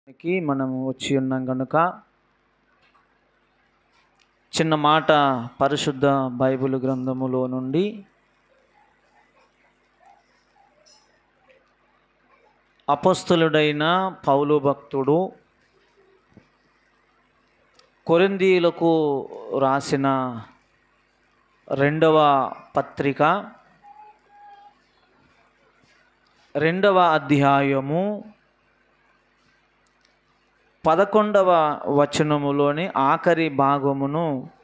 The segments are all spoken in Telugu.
కి మనము వచ్చి ఉన్నాం కనుక చిన్న మాట పరిశుద్ధ బైబిల్ గ్రంథములో నుండి అపస్తులుడైన పౌలు భక్తుడు కొరిందీలకు రాసిన రెండవ పత్రిక రెండవ అధ్యాయము పదకొండవ వచనములోని ఆఖరి భాగమును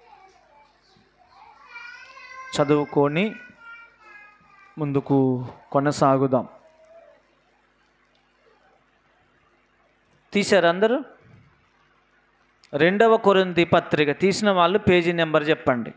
చదువుకొని ముందుకు కొనసాగుదాం తీశారు అందరూ రెండవ కొరింది పత్రిక తీసిన వాళ్ళు పేజీ నెంబర్ చెప్పండి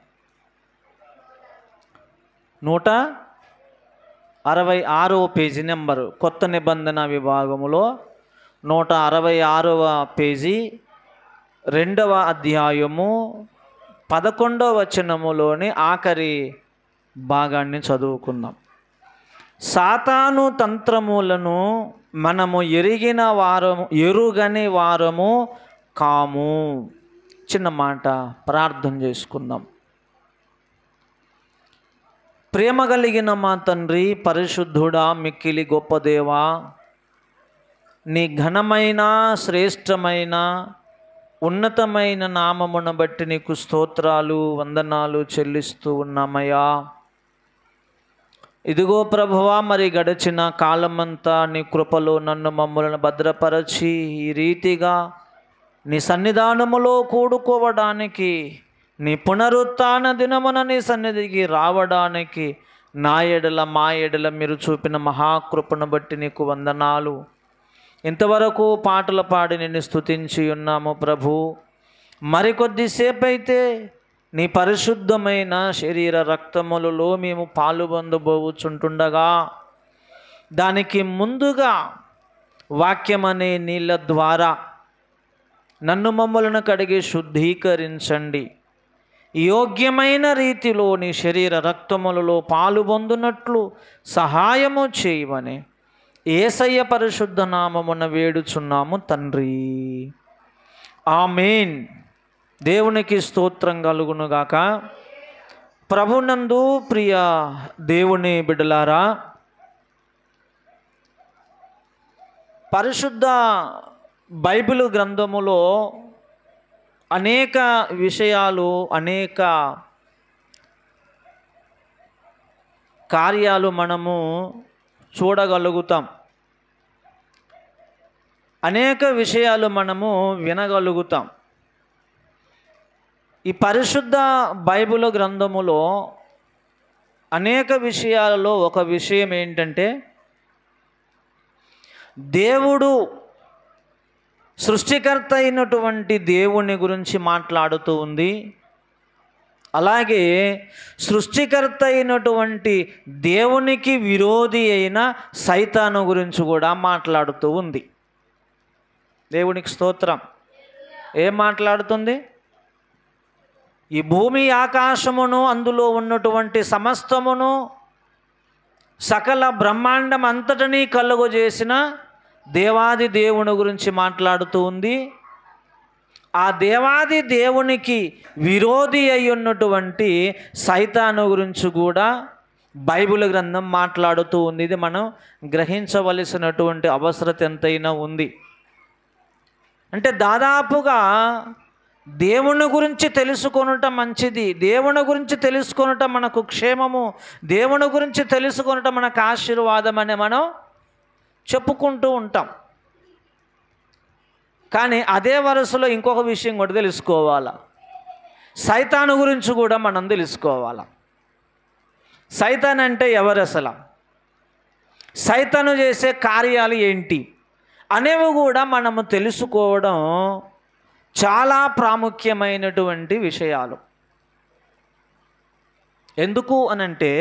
నూట అరవై ఆరవ పేజీ నెంబరు కొత్త నిబంధన విభాగములో నూట అరవై ఆరవ పేజీ రెండవ అధ్యాయము పదకొండవ వచనములోని ఆఖరి భాగాన్ని చదువుకుందాం సాతాను తంత్రములను మనము ఎరిగిన వారము ఎరుగని వారము కాము చిన్న మాట ప్రార్థన చేసుకుందాం ప్రేమ కలిగిన మా తండ్రి పరిశుద్ధుడా మిక్కిలి గొప్ప దేవా నీ ఘనమైన శ్రేష్టమైన ఉన్నతమైన నామమును బట్టి నీకు స్తోత్రాలు వందనాలు చెల్లిస్తూ ఉన్నామయ్యా ఇదిగో ప్రభువా మరి గడిచిన కాలమంతా నీ కృపలో నన్ను మమ్మల్ని భద్రపరచి ఈ రీతిగా నీ సన్నిధానములో కూడుకోవడానికి నీ పునరుత్న దినమున నీ సన్నిధికి రావడానికి నా ఎడల మా ఎడల మీరు చూపిన మహాకృపను బట్టి నీకు వందనాలు ఇంతవరకు పాటలు పాడి నిన్ను స్తుతించి ఉన్నాము ప్రభు మరికొద్దిసేపు అయితే నీ పరిశుద్ధమైన శరీర రక్తములలో మేము పాలు పొందబోచుంటుండగా దానికి ముందుగా వాక్యం అనే నీళ్ళ ద్వారా నన్ను మమ్మలను కడిగి శుద్ధీకరించండి యోగ్యమైన రీతిలో నీ శరీర రక్తములలో పాలు పొందునట్లు సహాయము చేయమని ఏసయ్య పరిశుద్ధ నామమున వేడుచున్నాము తండ్రి ఆమెన్ దేవునికి స్తోత్రం కలుగునుగాక ప్రభునందు ప్రియ దేవుని బిడ్డలారా పరిశుద్ధ బైబిల్ గ్రంథములో అనేక విషయాలు అనేక కార్యాలు మనము చూడగలుగుతాం అనేక విషయాలు మనము వినగలుగుతాం ఈ పరిశుద్ధ బైబిల్ గ్రంథములో అనేక విషయాలలో ఒక విషయం ఏంటంటే దేవుడు సృష్టికర్త అయినటువంటి దేవుని గురించి మాట్లాడుతూ ఉంది అలాగే సృష్టికర్త అయినటువంటి దేవునికి విరోధి అయిన సైతాను గురించి కూడా మాట్లాడుతూ ఉంది దేవునికి స్తోత్రం ఏం మాట్లాడుతుంది ఈ భూమి ఆకాశమును అందులో ఉన్నటువంటి సమస్తమును సకల బ్రహ్మాండం అంతటినీ కలుగు చేసిన దేవాది దేవుని గురించి మాట్లాడుతూ ఉంది ఆ దేవాది దేవునికి విరోధి అయి ఉన్నటువంటి సైతాను గురించి కూడా బైబిల్ గ్రంథం మాట్లాడుతూ ఉంది ఇది మనం గ్రహించవలసినటువంటి అవసరత ఎంతైనా ఉంది అంటే దాదాపుగా దేవుని గురించి తెలుసుకొనుట మంచిది దేవుని గురించి తెలుసుకొనుట మనకు క్షేమము దేవుని గురించి తెలుసుకొనుట మనకు ఆశీర్వాదం అని మనం చెప్పుకుంటూ ఉంటాం కానీ అదే వరుసలో ఇంకొక విషయం కూడా తెలుసుకోవాలా సైతాను గురించి కూడా మనం తెలుసుకోవాలా సైతాన్ అంటే ఎవరు అసలు సైతాను చేసే కార్యాలు ఏంటి అనేవి కూడా మనము తెలుసుకోవడం చాలా ప్రాముఖ్యమైనటువంటి విషయాలు ఎందుకు అనంటే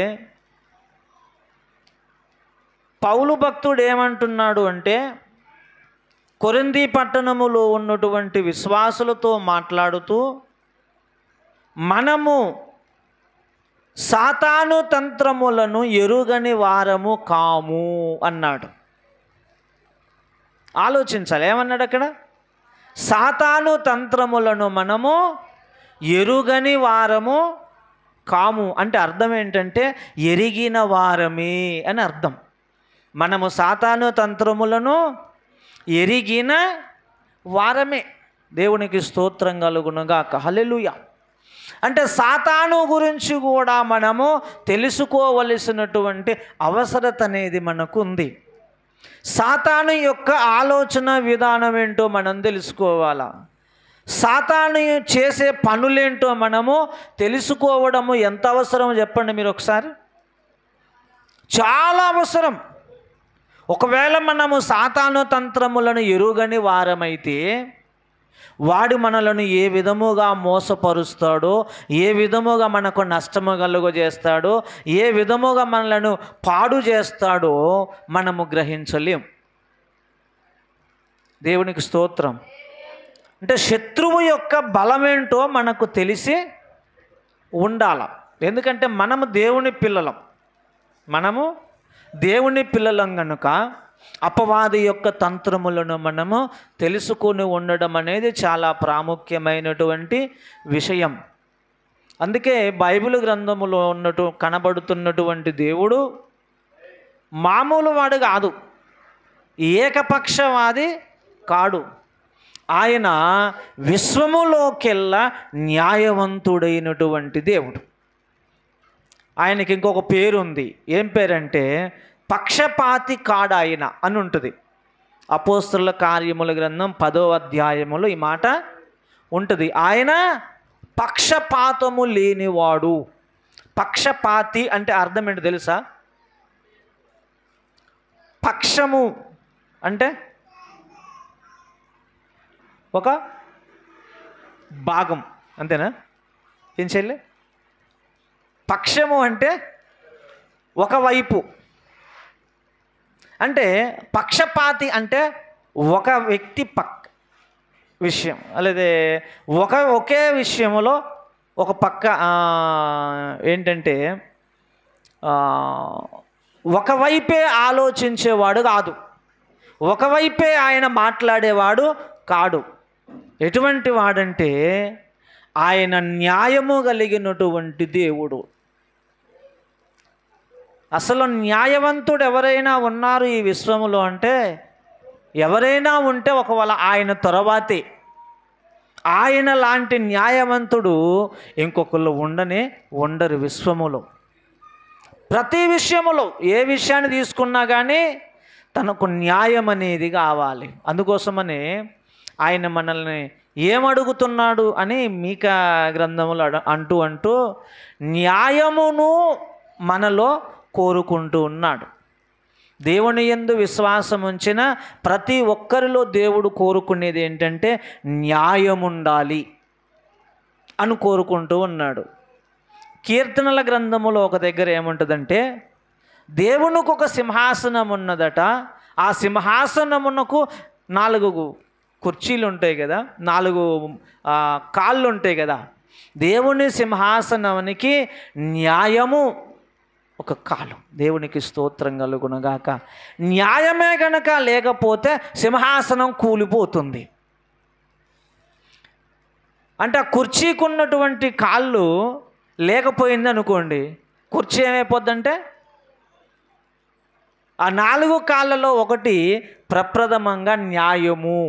పౌలు భక్తుడు ఏమంటున్నాడు అంటే కొరింది పట్టణములో ఉన్నటువంటి విశ్వాసులతో మాట్లాడుతూ మనము సాతాను తంత్రములను ఎరుగని వారము కాము అన్నాడు ఆలోచించాలి ఏమన్నాడు అక్కడ సాతాను తంత్రములను మనము ఎరుగని వారము కాము అంటే అర్థం ఏంటంటే ఎరిగిన వారమే అని అర్థం మనము సాతాను తంత్రములను ఎరిగిన వారమే దేవునికి స్తోత్రం కలుగునుగా హల్లెలూయా అంటే సాతాను గురించి కూడా మనము తెలుసుకోవలసినటువంటి అవసరత అనేది మనకు ఉంది సాతాను యొక్క ఆలోచన విధానం ఏంటో మనం తెలుసుకోవాలా సాతాను చేసే పనులేంటో మనము తెలుసుకోవడము ఎంత అవసరమో చెప్పండి మీరు ఒకసారి చాలా అవసరం ఒకవేళ మనము సాతాను తంత్రములను ఎరుగని వారమైతే వాడు మనలను ఏ విధముగా మోసపరుస్తాడో ఏ విధముగా మనకు నష్టము కలుగజేస్తాడో ఏ విధముగా మనలను పాడు చేస్తాడో మనము గ్రహించలేం దేవునికి స్తోత్రం అంటే శత్రువు యొక్క బలమేంటో మనకు తెలిసి ఉండాల ఎందుకంటే మనము దేవుని పిల్లలం మనము దేవుని పిల్లలం కనుక అపవాది యొక్క తంత్రములను మనము తెలుసుకొని ఉండడం అనేది చాలా ప్రాముఖ్యమైనటువంటి విషయం అందుకే బైబిల్ గ్రంథములో ఉన్నట్టు కనబడుతున్నటువంటి దేవుడు మామూలు వాడు కాదు ఏకపక్షవాది కాడు ఆయన విశ్వములోకెల్లా న్యాయవంతుడైనటువంటి దేవుడు ఆయనకి ఇంకొక పేరు ఉంది ఏం పేరంటే పక్షపాతి కాడ ఆయన అని ఉంటుంది అపోస్తుల కార్యముల గ్రంథం పదో అధ్యాయములో ఈ మాట ఉంటుంది ఆయన పక్షపాతము లేనివాడు పక్షపాతి అంటే అర్థం ఏంటో తెలుసా పక్షము అంటే ఒక భాగం అంతేనా ఏం చెల్లె పక్షము అంటే ఒకవైపు అంటే పక్షపాతి అంటే ఒక వ్యక్తి పక్ విషయం అలాగే ఒక ఒకే విషయంలో ఒక పక్క ఆ, ఏంటంటే ఆ, ఒకవైపే ఆలోచించేవాడు కాదు ఒకవైపే ఆయన మాట్లాడేవాడు కాడు ఎటువంటి వాడంటే ఆయన న్యాయము కలిగినటువంటి దేవుడు అసలు న్యాయవంతుడు ఎవరైనా ఉన్నారు ఈ విశ్వములో అంటే ఎవరైనా ఉంటే ఒకవేళ ఆయన తర్వాతే ఆయన లాంటి న్యాయవంతుడు ఇంకొకళ్ళు ఉండనే ఉండరు విశ్వములో ప్రతి విషయములో ఏ విషయాన్ని తీసుకున్నా కానీ తనకు న్యాయం అనేది కావాలి అందుకోసమనే ఆయన మనల్ని ఏమడుగుతున్నాడు అని మీక గ్రంథములు అడ- అంటూ అంటూ న్యాయమును మనలో కోరుకుంటూ ఉన్నాడు దేవుని యందు విశ్వాసం ఉంచిన ప్రతి ఒక్కరిలో దేవుడు కోరుకునేది ఏంటంటే న్యాయం ఉండాలి అని కోరుకుంటూ ఉన్నాడు కీర్తనల గ్రంథములో ఒక దగ్గర ఏముంటుందంటే దేవునికి ఒక సింహాసనం ఉన్నదట ఆ సింహాసనమునకు నాలుగు కుర్చీలు ఉంటాయి కదా నాలుగు ఆ, కాళ్ళు ఉంటాయి కదా దేవుని సింహాసనానికి న్యాయము ఒక కాలు దేవునికి స్తోత్రం కలుగునగాక న్యాయమే గనక లేకపోతే సింహాసనం కూలిపోతుంది అంటే ఆ కుర్చీకి ఉన్నటువంటి కాళ్ళు లేకపోయింది అనుకోండి కుర్చీ ఏమైపోద్దంటే ఆ నాలుగు కాళ్ళలో ఒకటి ప్రప్రథమంగా న్యాయము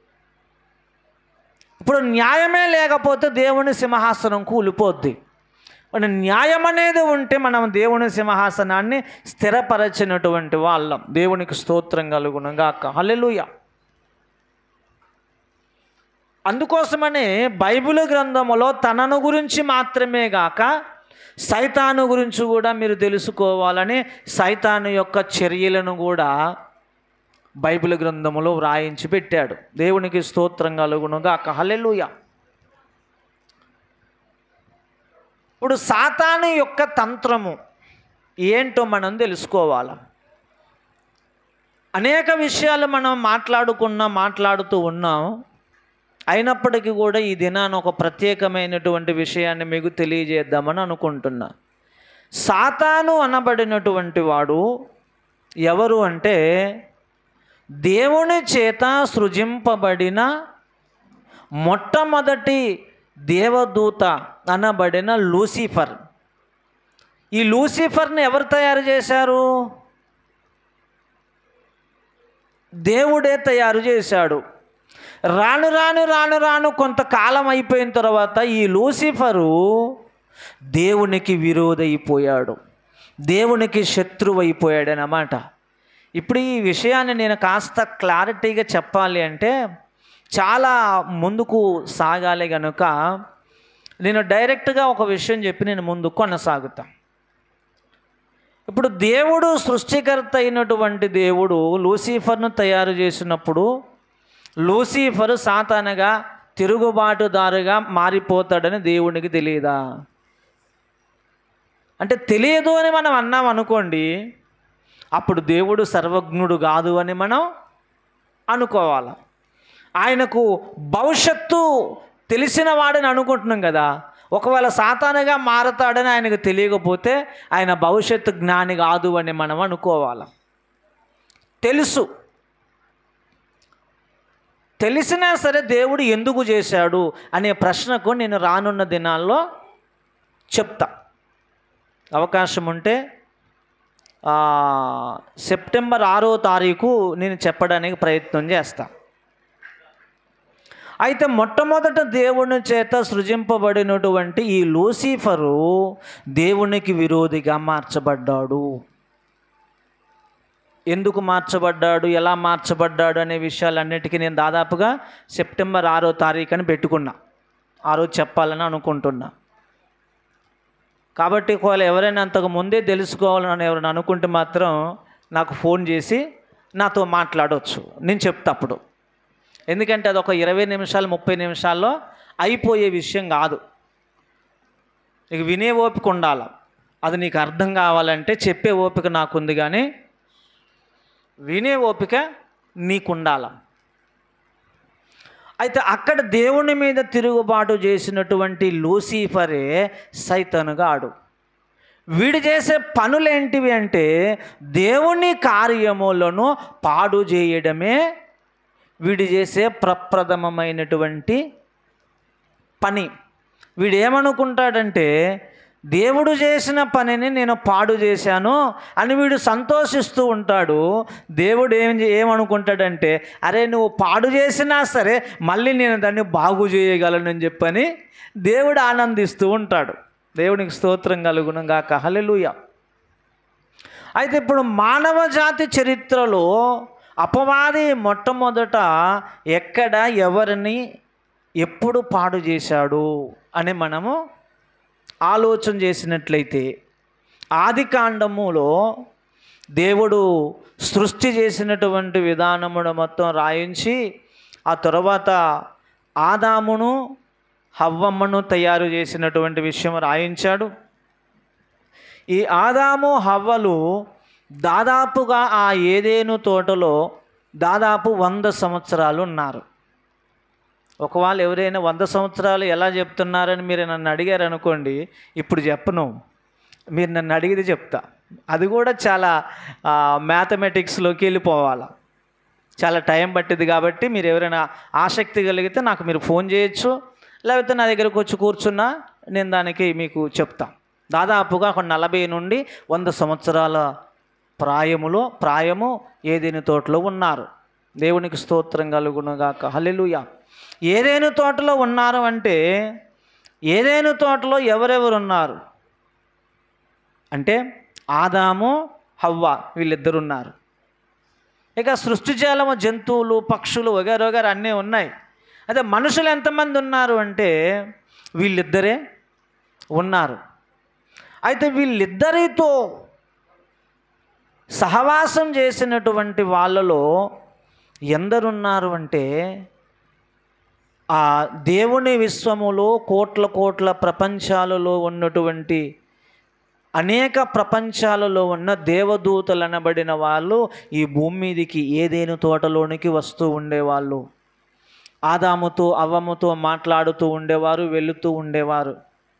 ఇప్పుడు న్యాయమే లేకపోతే దేవుని సింహాసనం కూలిపోద్ది మన న్యాయం అనేది ఉంటే మనం దేవుని సింహాసనాన్ని స్థిరపరచినటువంటి వాళ్ళం దేవునికి స్తోత్రం కలుగునగా హల్లెలూయా అందుకోసమనే బైబిల్ గ్రంథములో తనను గురించి మాత్రమే గాక సైతాను గురించి కూడా మీరు తెలుసుకోవాలని సైతాను యొక్క చర్యలను కూడా బైబిల్ గ్రంథములో వ్రాయించి పెట్టాడు దేవునికి స్తోత్రం కలుగునుగా హల్లెలూయా ఇప్పుడు సాతాను యొక్క తంత్రము ఏంటో మనం తెలుసుకోవాలి అనేక విషయాలు మనం మాట్లాడుకున్నా మాట్లాడుతూ ఉన్నాం అయినప్పటికీ కూడా ఈ దినాన ఒక ప్రత్యేకమైనటువంటి విషయాన్ని మీకు తెలియజేద్దామని అనుకుంటున్నా సాతాను అనబడినటువంటి వాడు ఎవరు అంటే దేవుని చేత సృజింపబడిన మొట్టమొదటి దేవదూత అనబడిన లూసిఫర్ ఈ లూసిఫర్ని ఎవరు తయారు చేశారు దేవుడే తయారు చేశాడు రాను రాను రాను రాను కొంతకాలం అయిపోయిన తర్వాత ఈ లూసిఫరు దేవునికి విరోధైపోయాడు దేవునికి శత్రువు అయిపోయాడు అన్నమాట ఇప్పుడు ఈ విషయాన్ని నేను కాస్త క్లారిటీగా చెప్పాలి అంటే చాలా ముందుకు సాగాలి కనుక నేను డైరెక్ట్గా ఒక విషయం చెప్పి నేను ముందుకు కొనసాగుతా ఇప్పుడు దేవుడు సృష్టికర్త అయినటువంటి దేవుడు లూసిఫర్ను తయారు చేసినప్పుడు లూసిఫరు సాతానగా తిరుగుబాటుదారుగా మారిపోతాడని దేవునికి తెలియదా అంటే తెలియదు అని మనం అన్నాం అనుకోండి అప్పుడు దేవుడు సర్వజ్ఞుడు కాదు అని మనం అనుకోవాలి ఆయనకు భవిష్యత్తు తెలిసిన వాడని అనుకుంటున్నాం కదా ఒకవేళ సాతానుగా మారతాడని ఆయనకు తెలియకపోతే ఆయన భవిష్యత్తు జ్ఞాని కాదు అని మనం అనుకోవాలి తెలుసు తెలిసినా సరే దేవుడు ఎందుకు చేశాడు అనే ప్రశ్నకు నేను రానున్న దినాల్లో చెప్తా అవకాశం ఉంటే ఆ, సెప్టెంబర్ ఆరో తారీఖు నేను చెప్పడానికి ప్రయత్నం చేస్తా అయితే మొట్టమొదట దేవుని చేత సృజింపబడినటువంటి ఈ లూసిఫరు దేవునికి విరోధిగా మార్చబడ్డాడు ఎందుకు మార్చబడ్డాడు ఎలా మార్చబడ్డాడు అనే విషయాలన్నిటికీ నేను దాదాపుగా సెప్టెంబర్ ఆరో తారీఖు అని పెట్టుకున్నా ఆ రోజు చెప్పాలని అనుకుంటున్నా కాబట్టి ఒకవేళ ఎవరైనా అంతకు ముందే తెలుసుకోవాలని ఎవరైనా అనుకుంటే మాత్రం నాకు ఫోన్ చేసి నాతో మాట్లాడవచ్చు నేను చెప్తా అప్పుడు ఎందుకంటే అది ఒక ఇరవై నిమిషాలు ముప్పై నిమిషాల్లో అయిపోయే విషయం కాదు నీకు వినే ఓపిక ఉండాలి అది నీకు అర్థం కావాలంటే చెప్పే ఓపిక నాకుంది కానీ వినే ఓపిక నీకుండాల అయితే అక్కడ దేవుని మీద తిరుగుబాటు చేసినటువంటి లూసిఫరే సైతనుగాడు వీడు చేసే పనులేంటివి అంటే దేవుని కార్యములను పాడు చేయడమే వీడు చేసే ప్రప్రథమమైనటువంటి పని వీడు ఏమనుకుంటాడంటే దేవుడు చేసిన పనిని నేను పాడు చేశాను అని వీడు సంతోషిస్తూ ఉంటాడు దేవుడు ఏం చే- ఏమనుకుంటాడంటే అరే నువ్వు పాడు చేసినా సరే మళ్ళీ నేను దాన్ని బాగు చేయగలను చెప్పని దేవుడు ఆనందిస్తూ ఉంటాడు దేవునికి స్తోత్రం కలుగును గాక హల్లెలూయా అయితే ఇప్పుడు మానవ జాతి చరిత్రలో అపవాది మొట్టమొదట ఎక్కడ ఎవరిని ఎప్పుడు పాడు చేశాడు అని మనము ఆలోచన చేసినట్లయితే ఆది కాండములో దేవుడు సృష్టి చేసినటువంటి విధానమును మొత్తం రాయించి ఆ తర్వాత ఆదామును హవ్వమ్మను తయారు చేసినటువంటి విషయం రాయించాడు ఈ ఆదాము హవ్వలు దాదాపుగా ఆ ఏదేను తోటలో దాదాపు వంద సంవత్సరాలు ఉన్నారు ఒకవేళ ఎవరైనా వంద సంవత్సరాలు ఎలా చెప్తున్నారని మీరు నన్ను అడిగారు అనుకోండి ఇప్పుడు చెప్పను మీరు నన్ను అడిగితే చెప్తా అది కూడా చాలా మ్యాథమెటిక్స్లోకి వెళ్ళిపోవాలి చాలా టైం పట్టింది కాబట్టి మీరు ఎవరైనా ఆసక్తి కలిగితే నాకు మీరు ఫోన్ చేయొచ్చు లేకపోతే నా దగ్గరకు వచ్చి కూర్చున్నా నేను దానికి మీకు చెప్తా దాదాపుగా ఒక నలభై నుండి వంద సంవత్సరాల ప్రాయములో ప్రాయము ఏదేని తోటలో ఉన్నారు దేవునికి స్తోత్రం కలుగునుగాక హల్లెలూయా ఏదేను తోటలో ఉన్నారు అంటే ఏదేను తోటలో ఎవరెవరు ఉన్నారు అంటే ఆదాము హవ్వ వీళ్ళిద్దరు ఉన్నారు ఇక సృష్టి జాలము జంతువులు పక్షులు వగేర వగేర అన్నీ ఉన్నాయి అదే మనుషులు ఎంతమంది ఉన్నారు అంటే వీళ్ళిద్దరే ఉన్నారు అయితే వీళ్ళిద్దరితో సహవాసం చేసినటువంటి వాళ్ళలో ఎందరున్నారు అంటే ఆ దేవుని విశ్వములో కోట్ల కోట్ల ప్రపంచాలలో ఉన్నటువంటి అనేక ప్రపంచాలలో ఉన్న దేవదూతలు అనబడిన వాళ్ళు ఈ భూమి మీదికి ఏదేను తోటలోనికి వస్తూ ఉండేవాళ్ళు ఆదాముతో అవ్వముతో మాట్లాడుతూ ఉండేవారు వెళుతూ ఉండేవారు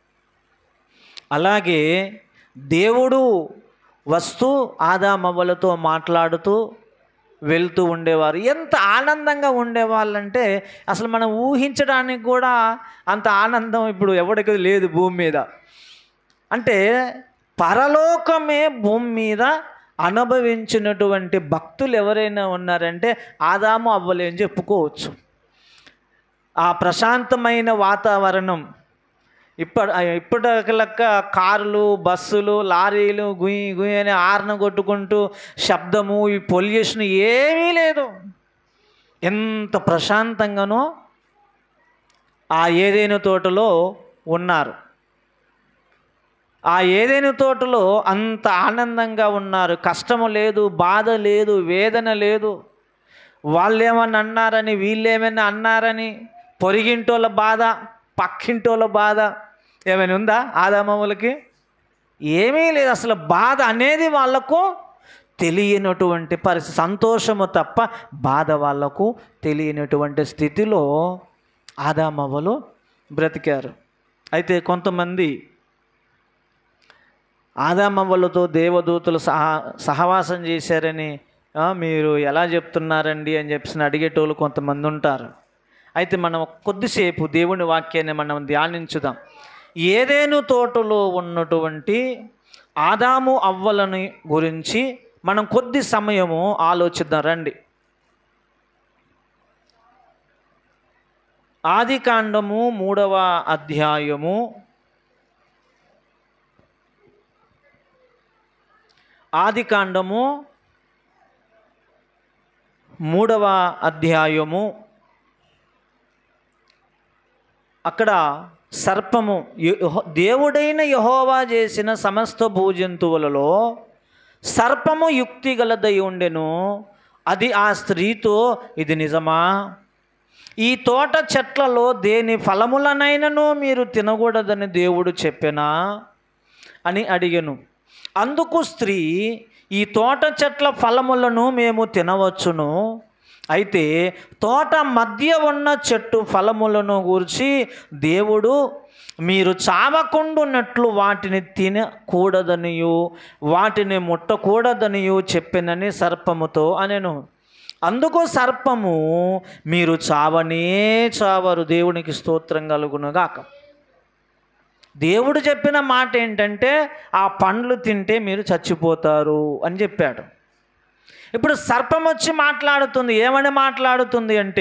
అలాగే దేవుడు వస్తూ ఆదామవ్వలతో మాట్లాడుతూ వెళ్తూ ఉండేవారు ఎంత ఆనందంగా ఉండేవాళ్ళంటే అసలు మనం ఊహించడానికి కూడా అంత ఆనందం ఇప్పుడు ఎవరికి లేదు భూమి మీద అంటే పరలోకమే భూమి మీద అనుభవించినటువంటి భక్తులు ఎవరైనా ఉన్నారంటే ఆదాము అవ్వలే అని చెప్పుకోవచ్చు ఆ ప్రశాంతమైన వాతావరణం ఇప్పటి ఇప్పటిలక్క కార్లు బస్సులు లారీలు గుయి గుయి అని ఆర్న కొట్టుకుంటూ శబ్దము ఈ పొల్యూషన్ ఏమీ లేదు ఎంత ప్రశాంతంగానో ఆ ఏదైనా తోటలో ఉన్నారు ఆ ఏదైనా తోటలో అంత ఆనందంగా ఉన్నారు కష్టము లేదు బాధ లేదు వేదన లేదు వాళ్ళు ఏమన్నా అన్నారని వీళ్ళేమైనా అన్నారని పొరిగింటోళ్ళ బాధ పక్కింటోళ్ళ బాధ ఏమైనా ఉందా ఆదామవులకి ఏమీ లేదు అసలు బాధ అనేది వాళ్ళకు తెలియనటువంటి పరిస్థితి సంతోషము తప్ప బాధ వాళ్ళకు తెలియనటువంటి స్థితిలో ఆదామవ్వలు బ్రతికారు అయితే కొంతమంది ఆదామవ్వలతో దేవదూతలు సహ సహవాసం చేశారని "ఆ, మీరు ఎలా చెప్తున్నారండి అని చెప్పేసి అడిగేటోళ్ళు కొంతమంది ఉంటారు అయితే మనం కొద్దిసేపు దేవుని వాక్యాన్ని మనం ధ్యానించుదాం ఏదేను తోటలో ఉన్నటువంటి ఆదాము అవ్వలని గురించి మనం కొద్ది సమయము ఆలోచిద్దాం రండి ఆది కాండము మూడవ అధ్యాయము ఆది కాండము మూడవ అధ్యాయము అక్కడ సర్పము యెహో- దేవుడైన యహోవా చేసిన సమస్త భూజంతువులలో సర్పము యుక్తి గలదై ఉండెను అది ఆ స్త్రీతో ఇది నిజమా ఈ తోట చెట్లలో దేని ఫలములనైనను మీరు తినకూడదని దేవుడు చెప్పెనా అని అడిగెను అందుకు స్త్రీ ఈ తోట చెట్ల ఫలములను మేము తినవచ్చును అయితే తోట మధ్య ఉన్న చెట్టు ఫలములను గూర్చి దేవుడు మీరు చావకుండున్నట్లు వాటిని తినకూడదనియు వాటిని ముట్టకూడదనియు చెప్పినని సర్పముతో అనెను అందుకు సర్పము మీరు చావనే చావరు దేవునికి స్తోత్రం కలుగునుగాక దేవుడు చెప్పిన మాట ఏంటంటే ఆ పండ్లు తింటే మీరు చచ్చిపోతారు అని చెప్పాడు ఇప్పుడు సర్పం వచ్చి మాట్లాడుతుంది ఏమని మాట్లాడుతుంది అంటే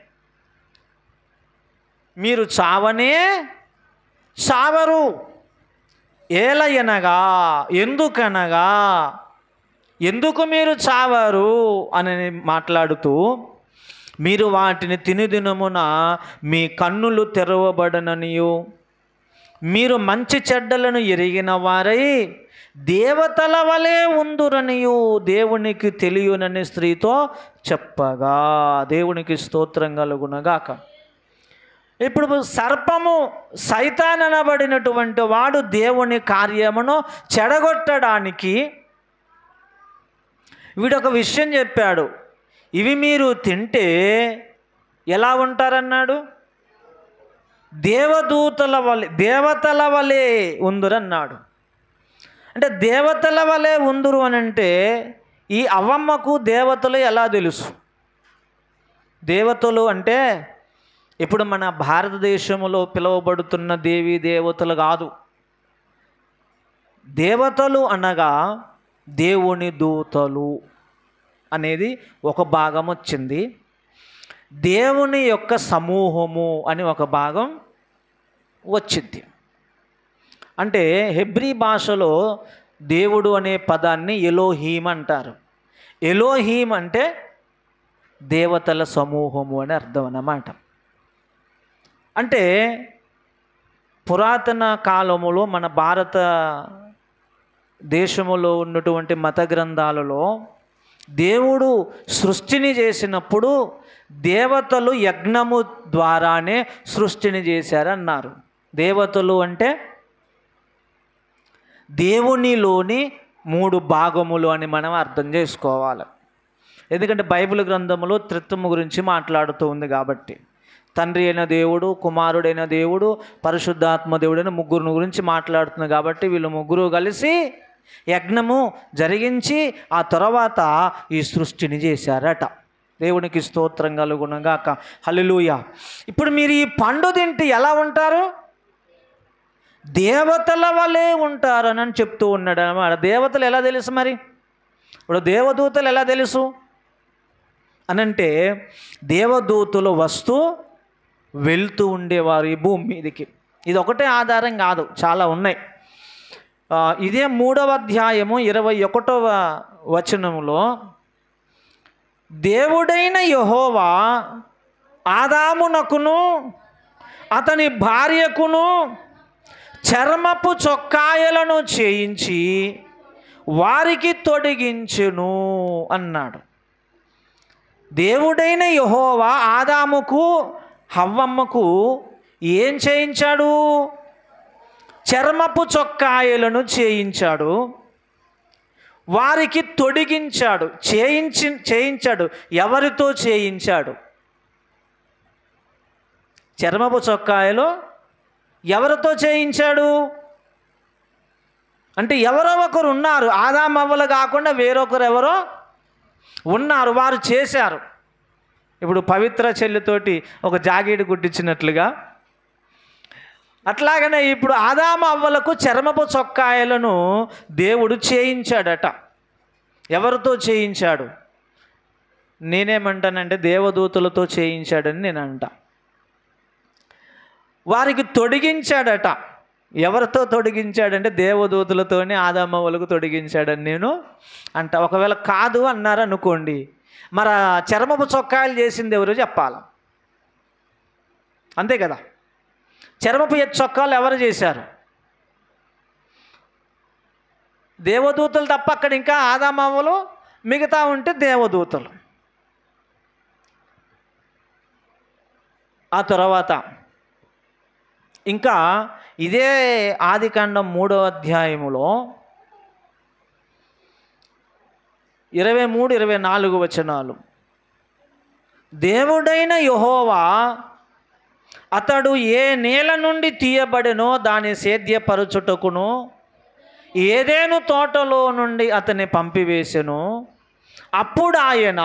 మీరు చావనే చావరు ఏలయనగా ఎందుకనగా ఎందుకు మీరు చావారు అని మాట్లాడుతూ మీరు వాటిని తినుదినమున మీ కన్నులు తెరవబడననియు మీరు మంచి చెడ్డలను ఎరిగిన వారై దేవతల వలె ఉందురనియు దేవునికి తెలియనని స్త్రీతో చెప్పగా దేవునికి స్తోత్రం కలుగునగాక ఇప్పుడు సర్పము సైతాన్ అనబడినటువంటి వాడు దేవుని కార్యమును చెడగొట్టడానికి వీడొక విషయం చెప్పాడు ఇవి మీరు తింటే ఎలా ఉంటారన్నాడు దేవదూతల వలె దేవతల వలె ఉందురన్నాడు అంటే దేవతల వలె ఉందురు అని అంటే ఈ అవ్వమ్మకు దేవతలు ఎలా తెలుసు దేవతలు అంటే ఇప్పుడు మన భారతదేశంలో పిలువబడుతున్న దేవీ దేవతలు కాదు దేవతలు అనగా దేవుని దూతలు అనేది ఒక భాగం వచ్చింది దేవుని యొక్క సమూహము అని ఒక భాగం వచ్చింది అంటే హెబ్రీ భాషలో దేవుడు అనే పదాన్ని ఎలోహీమ్ అంటారు ఎలోహీమ్ అంటే దేవతల సమూహము అని అర్థం అన్నమాట అంటే పురాతన కాలములో మన భారత దేశములో ఉన్నటువంటి మత గ్రంథాలలో దేవుడు సృష్టిని చేసినప్పుడు దేవతలు యజ్ఞము ద్వారానే సృష్టిని చేశారన్నారు దేవతలు అంటే దేవునిలోని మూడు భాగములు అని మనం అర్థం చేసుకోవాలి ఎందుకంటే బైబిల్ గ్రంథంలో త్రిత్వము గురించి మాట్లాడుతూ ఉంది కాబట్టి తండ్రి అయిన దేవుడు కుమారుడైన దేవుడు పరిశుద్ధాత్మ దేవుడైన ముగ్గురు గురించి మాట్లాడుతుంది కాబట్టి వీళ్ళు ముగ్గురు కలిసి యజ్ఞము జరిగించి ఆ తర్వాత ఈ సృష్టిని చేశారట దేవునికి స్తోత్రం కలుగునగాక హల్లెలూయా ఇప్పుడు మీరు ఈ పండు తింటే ఎలా ఉంటారు దేవతల వలె ఉంటారని అని చెప్తూ ఉన్నాడు అన్నమాట దేవతలు ఎలా తెలుసు మరి ఇప్పుడు దేవదూతలు ఎలా తెలుసు అనంటే దేవదూతలు వస్తూ వెళ్తూ ఉండేవారు ఈ భూమి మీదకి ఇది ఒకటే ఆధారం కాదు చాలా ఉన్నాయి ఆ, ఇదే మూడవ అధ్యాయము ఇరవై ఒకటవ వచనంలో దేవుడైన యహోవా ఆదామునకును అతని భార్యకును చర్మపు చొక్కాయలను చేయించి వారికి తొడిగించును అన్నాడు దేవుడైన యహోవా ఆదాముకు హవ్వమ్మకు ఏం చేయించాడు చర్మపు చొక్కాయలను చేయించాడు వారికి తొడిగించాడు చేయించి చేయించాడు ఎవరితో చేయించాడు చర్మపు చొక్కాయలు ఎవరితో చేయించాడు అంటే ఎవరో ఒకరు ఉన్నారు ఆదామవ్వలు కాకుండా వేరొకరు ఎవరో ఉన్నారు వారు చేశారు ఇప్పుడు పవిత్ర చెల్లితోటి ఒక జాకెట్ కుట్టించినట్లుగా అట్లాగనే ఇప్పుడు ఆదామ అవ్వలకు చర్మపు చొక్కాయలను దేవుడు చేయించాడట ఎవరితో చేయించాడు నేనేమంటానంటే దేవదూతలతో చేయించాడని నేను అంట వారికి తొడిగించాడట ఎవరితో తొడిగించాడంటే దేవదూతలతోనే ఆదామవ్వలకు తొడిగించాడని నేను అంట ఒకవేళ కాదు అన్నారు అనుకోండి మరి ఆ చర్మపు చొక్కాయలు చేసింది ఎవరు చెప్పాలి అంతే కదా చర్మపు ఎత్తు చొక్కాలు ఎవరు చేశారు దేవదూతలు తప్ప అక్కడ ఇంకా ఆదామవ్వలు మిగతా ఉంటే దేవదూతలు ఆ తర్వాత ఇంకా ఇదే ఆదికాండం మూడో అధ్యాయములో ఇరవై మూడు ఇరవై నాలుగు వచనాలు దేవుడైన యహోవా అతడు ఏ నేల నుండి తీయబడినో దాని సేద్యపరచుటకును ఏదేను తోటలో నుండి అతన్ని పంపివేసెను అప్పుడు ఆయన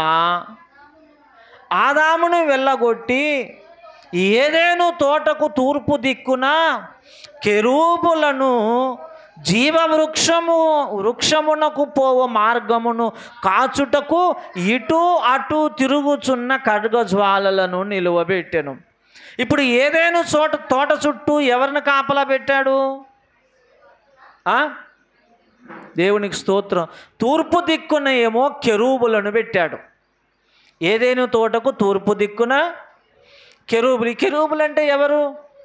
ఆదామును వెళ్ళగొట్టి ఏదేను తోటకు తూర్పు దిక్కున కెరూబులను జీవవృక్షము వృక్షమునకు పోవ మార్గమును కాచుటకు ఇటు అటు తిరుగుచున్న ఖడ్గ జ్వాలలను నిలువబెట్టెను ఇప్పుడు ఏదేను చోట తోట చుట్టూ ఎవరిని కాపలా పెట్టాడు ఆ? దేవునికి స్తోత్రం తూర్పు దిక్కున ఏమో కెరూబులను పెట్టాడు ఏదేను తోటకు తూర్పు దిక్కున కెరూబులు ఈ కెరూబులు అంటే ఎవరు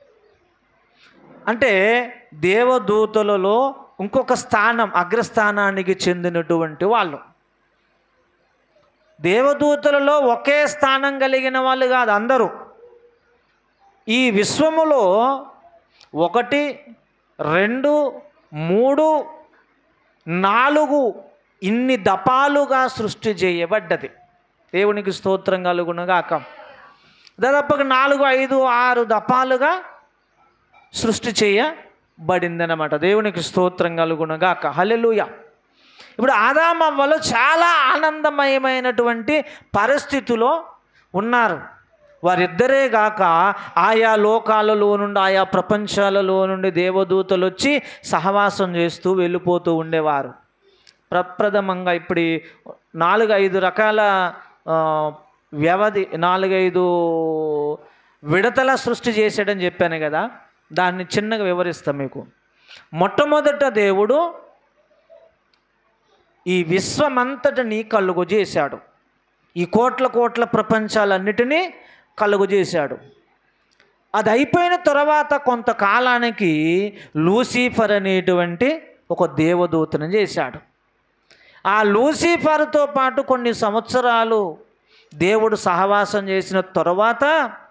అంటే దేవదూతలలో ఇంకొక స్థానం అగ్రస్థానానికి చెందినటువంటి వాళ్ళు దేవదూతలలో ఒకే స్థానం కలిగిన వాళ్ళు కాదు అందరూ ఈ విశ్వములో ఒకటి రెండు మూడు నాలుగు ఇన్ని దపాలుగా సృష్టి చేయబడ్డది దేవునికి స్తోత్రం కలుగునుగాక దాదాపుగా నాలుగు ఐదు ఆరు దపాలుగా సృష్టి చేయబడిందనమాట దేవునికి స్తోత్రం కలుగునుగాక హల్లెలూయా ఇప్పుడు ఆదామవ్వలు చాలా ఆనందమయమైనటువంటి పరిస్థితిలో ఉన్నారు వారిద్దరే గాక ఆయా లోకాలలో నుండి ఆయా ప్రపంచాలలో నుండి దేవదూతలు వచ్చి సహవాసం చేస్తూ వెళ్ళిపోతూ ఉండేవారు ప్రప్రథమంగా ఇప్పుడు ఈ నాలుగు ఐదు రకాల ఆ, వ్యవధి నాలుగైదు విడతల సృష్టి చేశాడని చెప్పాను కదా దాన్ని చిన్నగా వివరిస్తాం మీకు మొట్టమొదట దేవుడు ఈ విశ్వమంతటిని కలుగు చేశాడు ఈ కోట్ల కోట్ల ప్రపంచాలన్నిటినీ కలుగు చేశాడు అది అయిపోయిన తర్వాత కొంతకాలానికి లూసిఫర్ అనేటువంటి ఒక దేవదూతను చేశాడు ఆ లూసిఫర్తో పాటు కొన్ని సంవత్సరాలు దేవుడు సహవాసం చేసిన తర్వాత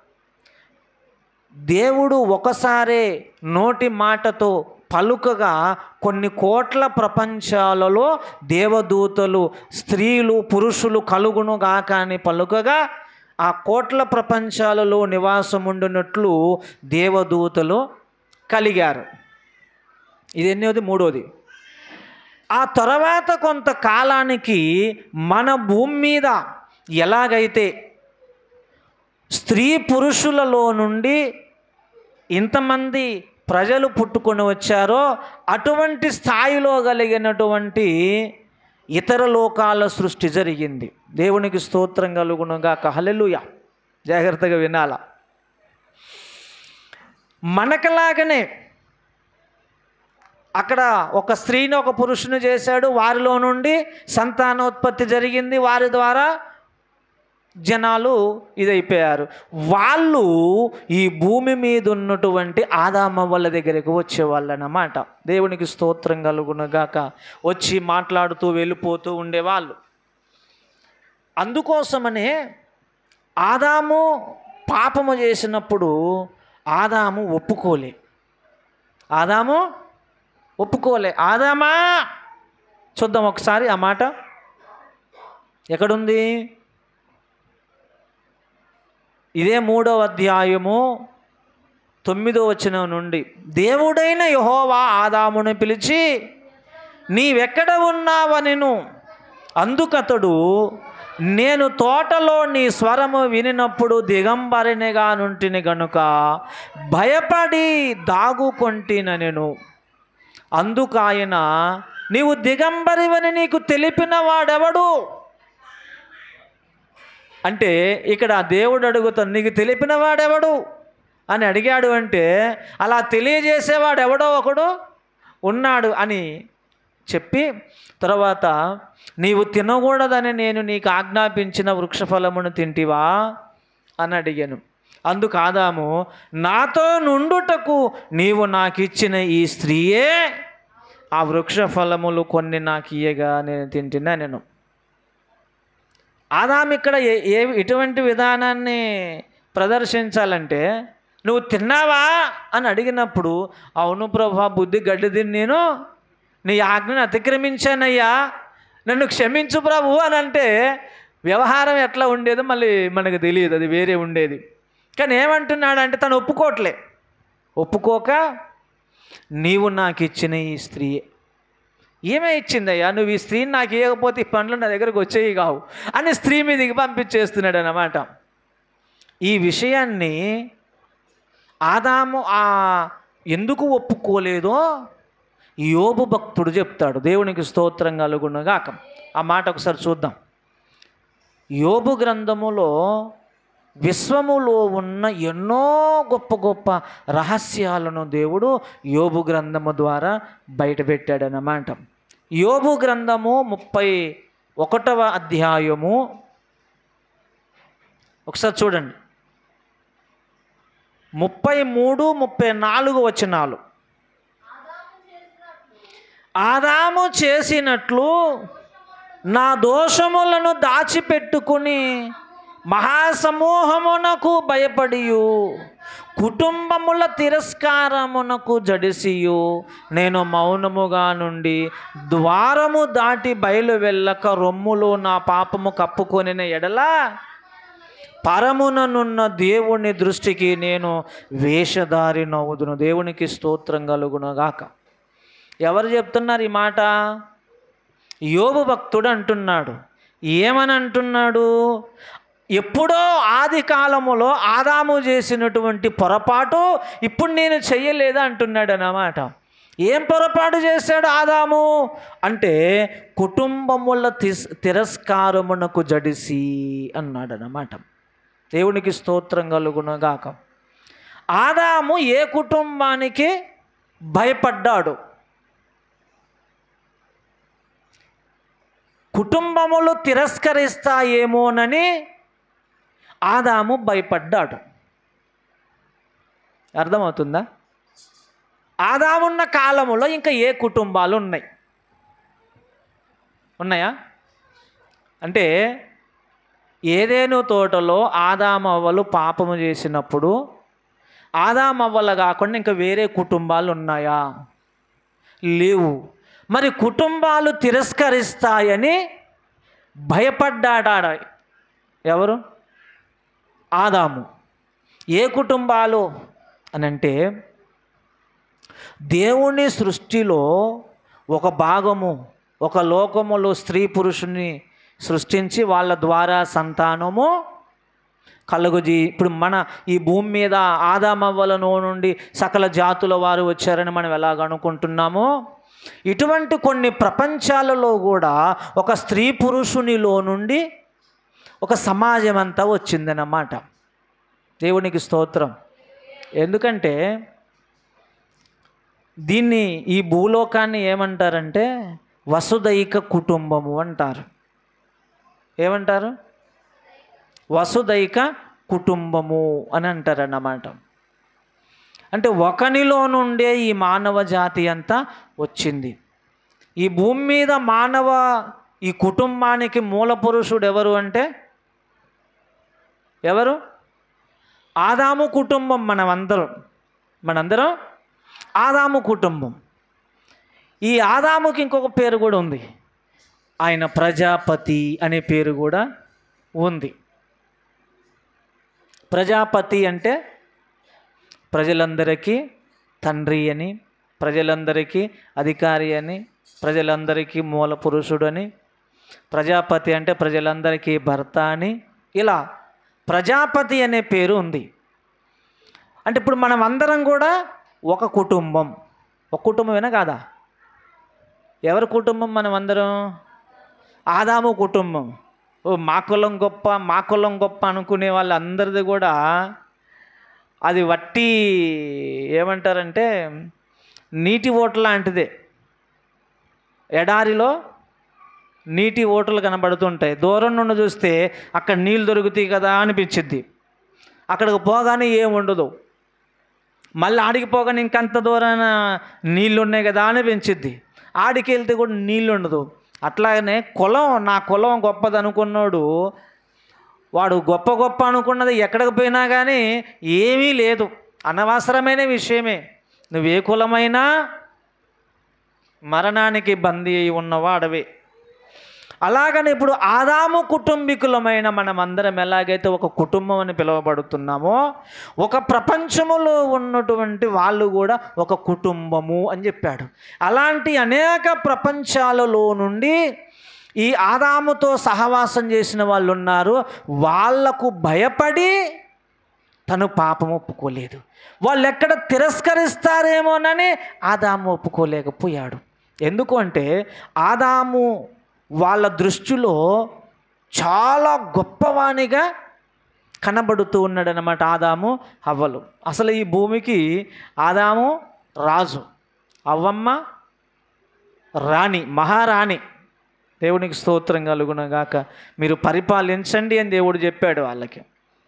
దేవుడు ఒకసారే నోటి మాటతో పలుకగా కొన్ని కోట్ల ప్రపంచాలలో దేవదూతలు స్త్రీలు పురుషులు కలుగును గాక అని పలుకగా ఆ కోట్ల ప్రపంచాలలో నివాసం ఉండినట్లు దేవదూతలు కలిగారు ఇది ఎన్నోది మూడోది ఆ తర్వాత కొంతకాలానికి మన భూమి మీద ఎలాగైతే స్త్రీ పురుషులలో నుండి ఇంతమంది ప్రజలు పుట్టుకొని వచ్చారో అటువంటి స్థాయిలో కలిగినటువంటి ఇతర లోకాల సృష్టి జరిగింది దేవునికి స్తోత్రం కలుగునుగా కహలెలుయ జాగ్రత్తగా వినాల మనకలాగనే అక్కడ ఒక స్త్రీని ఒక పురుషుని చేశాడు వారిలో నుండి సంతానోత్పత్తి జరిగింది వారి ద్వారా జనాలు ఇదైపోయారు వాళ్ళు ఈ భూమి మీద ఉన్నటువంటి ఆదామ వాళ్ళ దగ్గరికి వచ్చేవాళ్ళు అన్నమాట దేవునికి స్తోత్రం కలుగునగాక వచ్చి మాట్లాడుతూ వెళ్ళిపోతూ ఉండేవాళ్ళు అందుకోసమనే ఆదాము పాపము చేసినప్పుడు ఆదాము ఒప్పుకోలే ఆదాము ఒప్పుకోలే ఆదామా చూద్దాం ఒకసారి ఆ మాట ఎక్కడుంది ఇదే మూడవ అధ్యాయము తొమ్మిదో వచనం నుండి దేవుడైన యహోవా ఆదామును పిలిచి నీవెక్కడ ఉన్నావనెను అందుకతడు నేను తోటలో నీ స్వరము వినినప్పుడు దిగంబరినిగా నుంటిని గనుక భయపడి దాగుకొంటిన నేను అందుకాయన నీవు దిగంబరివని నీకు తెలిపిన వాడెవడు అంటే ఇక్కడ దేవుడు అడుగుతాడు నీకు తెలిపిన వాడెవడు అని అడిగాడు అంటే అలా తెలియజేసేవాడు ఎవడో ఒకడు ఉన్నాడు అని చెప్పి తర్వాత నీవు తినకూడదని నేను నీకు ఆజ్ఞాపించిన వృక్షఫలమును తింటివా అని అడిగాను అందుకు ఆదాము నాతో నుండుటకు నీవు నాకు ఇచ్చిన ఈ స్త్రీయే ఆ వృక్ష ఫలములు కొన్ని నాకు ఇయ్యగా నేను తింటున్నా నేను ఆదాం ఇక్కడ ఏ ఏ ఇటువంటి విధానాన్ని ప్రదర్శించాలంటే నువ్వు తిన్నావా అని అడిగినప్పుడు అవును ప్రభా బుద్ధి గడ్డి తిని నేను నీ ఆజ్ఞను అతిక్రమించానయ్యా నన్ను క్షమించు ప్రభు అని అంటే వ్యవహారం ఎట్లా ఉండేదో మళ్ళీ మనకు తెలియదు అది వేరే ఉండేది కానీ ఏమంటున్నాడు అంటే తను ఒప్పుకోవట్లే ఒప్పుకోక నీవు నాకు ఇచ్చిన ఈ స్త్రీ ఏమే ఇచ్చిందయ్యా నువ్వు ఈ స్త్రీని నాకు ఇవ్వకపోతే ఈ పనులు నా దగ్గరకు వచ్చేవి కావు అని స్త్రీ మీదకి పంపించేస్తున్నాడు అన్నమాట ఈ విషయాన్ని ఆదాము ఆ ఎందుకు ఒప్పుకోలేదో యోబు భక్తుడు చెప్తాడు దేవునికి స్తోత్రం కలుగునగాక ఆ మాట ఒకసారి చూద్దాం యోబు గ్రంథములో విశ్వములో ఉన్న ఎన్నో గొప్ప గొప్ప రహస్యాలను దేవుడు యోబు గ్రంథము ద్వారా బయటపెట్టాడనమాట యోబు గ్రంథము ముప్పై ఒకటవ అధ్యాయము ఒకసారి చూడండి ముప్పై మూడు ముప్పై నాలుగు వచనాలు ఆదాము చేసినట్లు నా దోషములను దాచిపెట్టుకుని మహాసమూహమునకు భయపడియు కుటుంబముల తిరస్కారమునకు జడిసియు నేను మౌనముగా నుండి ద్వారము దాటి బయలు వెళ్ళక రొమ్ములో నా పాపము కప్పుకొనిన ఎడల పరముననున్న దేవుని దృష్టికి నేను వేషధారి నవ్వుదును దేవునికి స్తోత్రం కలుగునగాక ఎవరు చెప్తున్నారు ఈ మాట యోబు భక్తుడు అంటున్నాడు ఏమని అంటున్నాడు ఎప్పుడో ఆది కాలములో ఆదాము చేసినటువంటి పొరపాటు ఇప్పుడు నేను చెయ్యలేదా అంటున్నాడు అన్నమాట ఏం పొరపాటు చేశాడు ఆదాము అంటే కుటుంబముల తిస్ తిరస్కారమునకు జడిసి అన్నాడు అన్నమాట దేవునికి స్తోత్రం కలుగునగాక ఆదాము ఏ కుటుంబానికి భయపడ్డాడు కుటుంబములు తిరస్కరిస్తాయేమోనని ఆదాము భయపడ్డాడు అర్థమవుతుందా ఆదామున్న కాలములో ఇంకా ఏ కుటుంబాలు ఉన్నాయి ఉన్నాయా అంటే ఏదేను తోటలో ఆదామవ్వలు పాపము చేసినప్పుడు ఆదామవ్వలు కాకుండా ఇంకా వేరే కుటుంబాలు ఉన్నాయా లేవు మరి కుటుంబాలు తిరస్కరిస్తాయని భయపడ్డాడా ఎవరు ఆదాము ఏ కుటుంబాలు అని అంటే దేవుని సృష్టిలో ఒక భాగము ఒక లోకములో స్త్రీ పురుషుని సృష్టించి వాళ్ళ ద్వారా సంతానము కలుగుజీ ఇప్పుడు మన ఈ భూమి మీద ఆదామవ్వలను నుండి సకల జాతుల వారు వచ్చారని మనం ఎలాగ అనుకుంటున్నామో ఇటువంటి కొన్ని ప్రపంచాలలో కూడా ఒక స్త్రీ పురుషునిలో నుండి ఒక సమాజం అంతా వచ్చిందన్నమాట దేవునికి స్తోత్రం ఎందుకంటే దీన్ని ఈ భూలోకాన్ని ఏమంటారంటే వసుదైక కుటుంబము అంటారు ఏమంటారు వసుదైక కుటుంబము అని అంటారన్నమాట అంటే ఒకనిలో నుండే ఈ మానవ జాతి అంతా వచ్చింది ఈ భూమి మీద మానవ ఈ కుటుంబానికి మూల పురుషుడు ఎవరు అంటే ఎవరు ఆదాము కుటుంబం మనమందరం మనందరం ఆదాము కుటుంబం ఈ ఆదాముకి ఇంకొక పేరు కూడా ఉంది ఆయన ప్రజాపతి అనే పేరు కూడా ఉంది ప్రజాపతి అంటే ప్రజలందరికీ తండ్రి అని ప్రజలందరికీ అధికారి అని ప్రజలందరికీ మూల పురుషుడని ప్రజాపతి అంటే ప్రజలందరికీ భర్త అని ఇలా ప్రజాపతి అనే పేరు ఉంది అంటే ఇప్పుడు మనం అందరం కూడా ఒక కుటుంబం ఒక కుటుంబమేనా కాదా ఎవరి కుటుంబం మనం అందరం ఆదాము కుటుంబం ఓ మా కులం గొప్ప మా కులం గొప్ప అనుకునే వాళ్ళందరిది కూడా అది వట్టి ఏమంటారంటే నీటి ఓటు లాంటిదే ఎడారిలో నీటి ఓటలు కనబడుతుంటాయి దూరం నుండి చూస్తే అక్కడ నీళ్ళు దొరుకుతాయి కదా అనిపించిద్ది అక్కడికి పోగానే ఏం ఉండదు మళ్ళీ ఆడికి పోగానే ఇంకంత దూరాన నీళ్ళు ఉన్నాయి కదా అనిపించిద్ది ఆడికి వెళ్తే కూడా నీళ్ళు ఉండదు అట్లాగనే కులం నా కులం గొప్పది అనుకున్నాడు వాడు గొప్ప గొప్ప అనుకున్నది ఎక్కడికి పోయినా కానీ ఏమీ లేదు అనవసరమైన విషయమే నువ్వు ఏ కులమైనా మరణానికి బందీ అయి ఉన్నవాడవే అలాగని ఇప్పుడు ఆదాము కుటుంబీకులమైన మనమందరం ఎలాగైతే ఒక కుటుంబం అని పిలువబడుతున్నామో ఒక ప్రపంచములో ఉన్నటువంటి వాళ్ళు కూడా ఒక కుటుంబము అని చెప్పాడు అలాంటి అనేక ప్రపంచాలలో నుండి ఈ ఆదాముతో సహవాసం చేసిన వాళ్ళు ఉన్నారు వాళ్లకు భయపడి తను పాపం ఒప్పుకోలేదు వాళ్ళు ఎక్కడ తిరస్కరిస్తారేమోనని ఆదాము ఒప్పుకోలేకపోయాడు ఎందుకు అంటే ఆదాము వాళ్ళ దృష్టిలో చాలా గొప్పవానిగా కనబడుతూ ఉన్నాడనమాట ఆదాము అవ్వలు అసలు ఈ భూమికి ఆదాము రాజు అవ్వమ్మ రాణి మహారాణి దేవునికి స్తోత్రం కలుగునగాక మీరు పరిపాలించండి అని దేవుడు చెప్పాడు వాళ్ళకి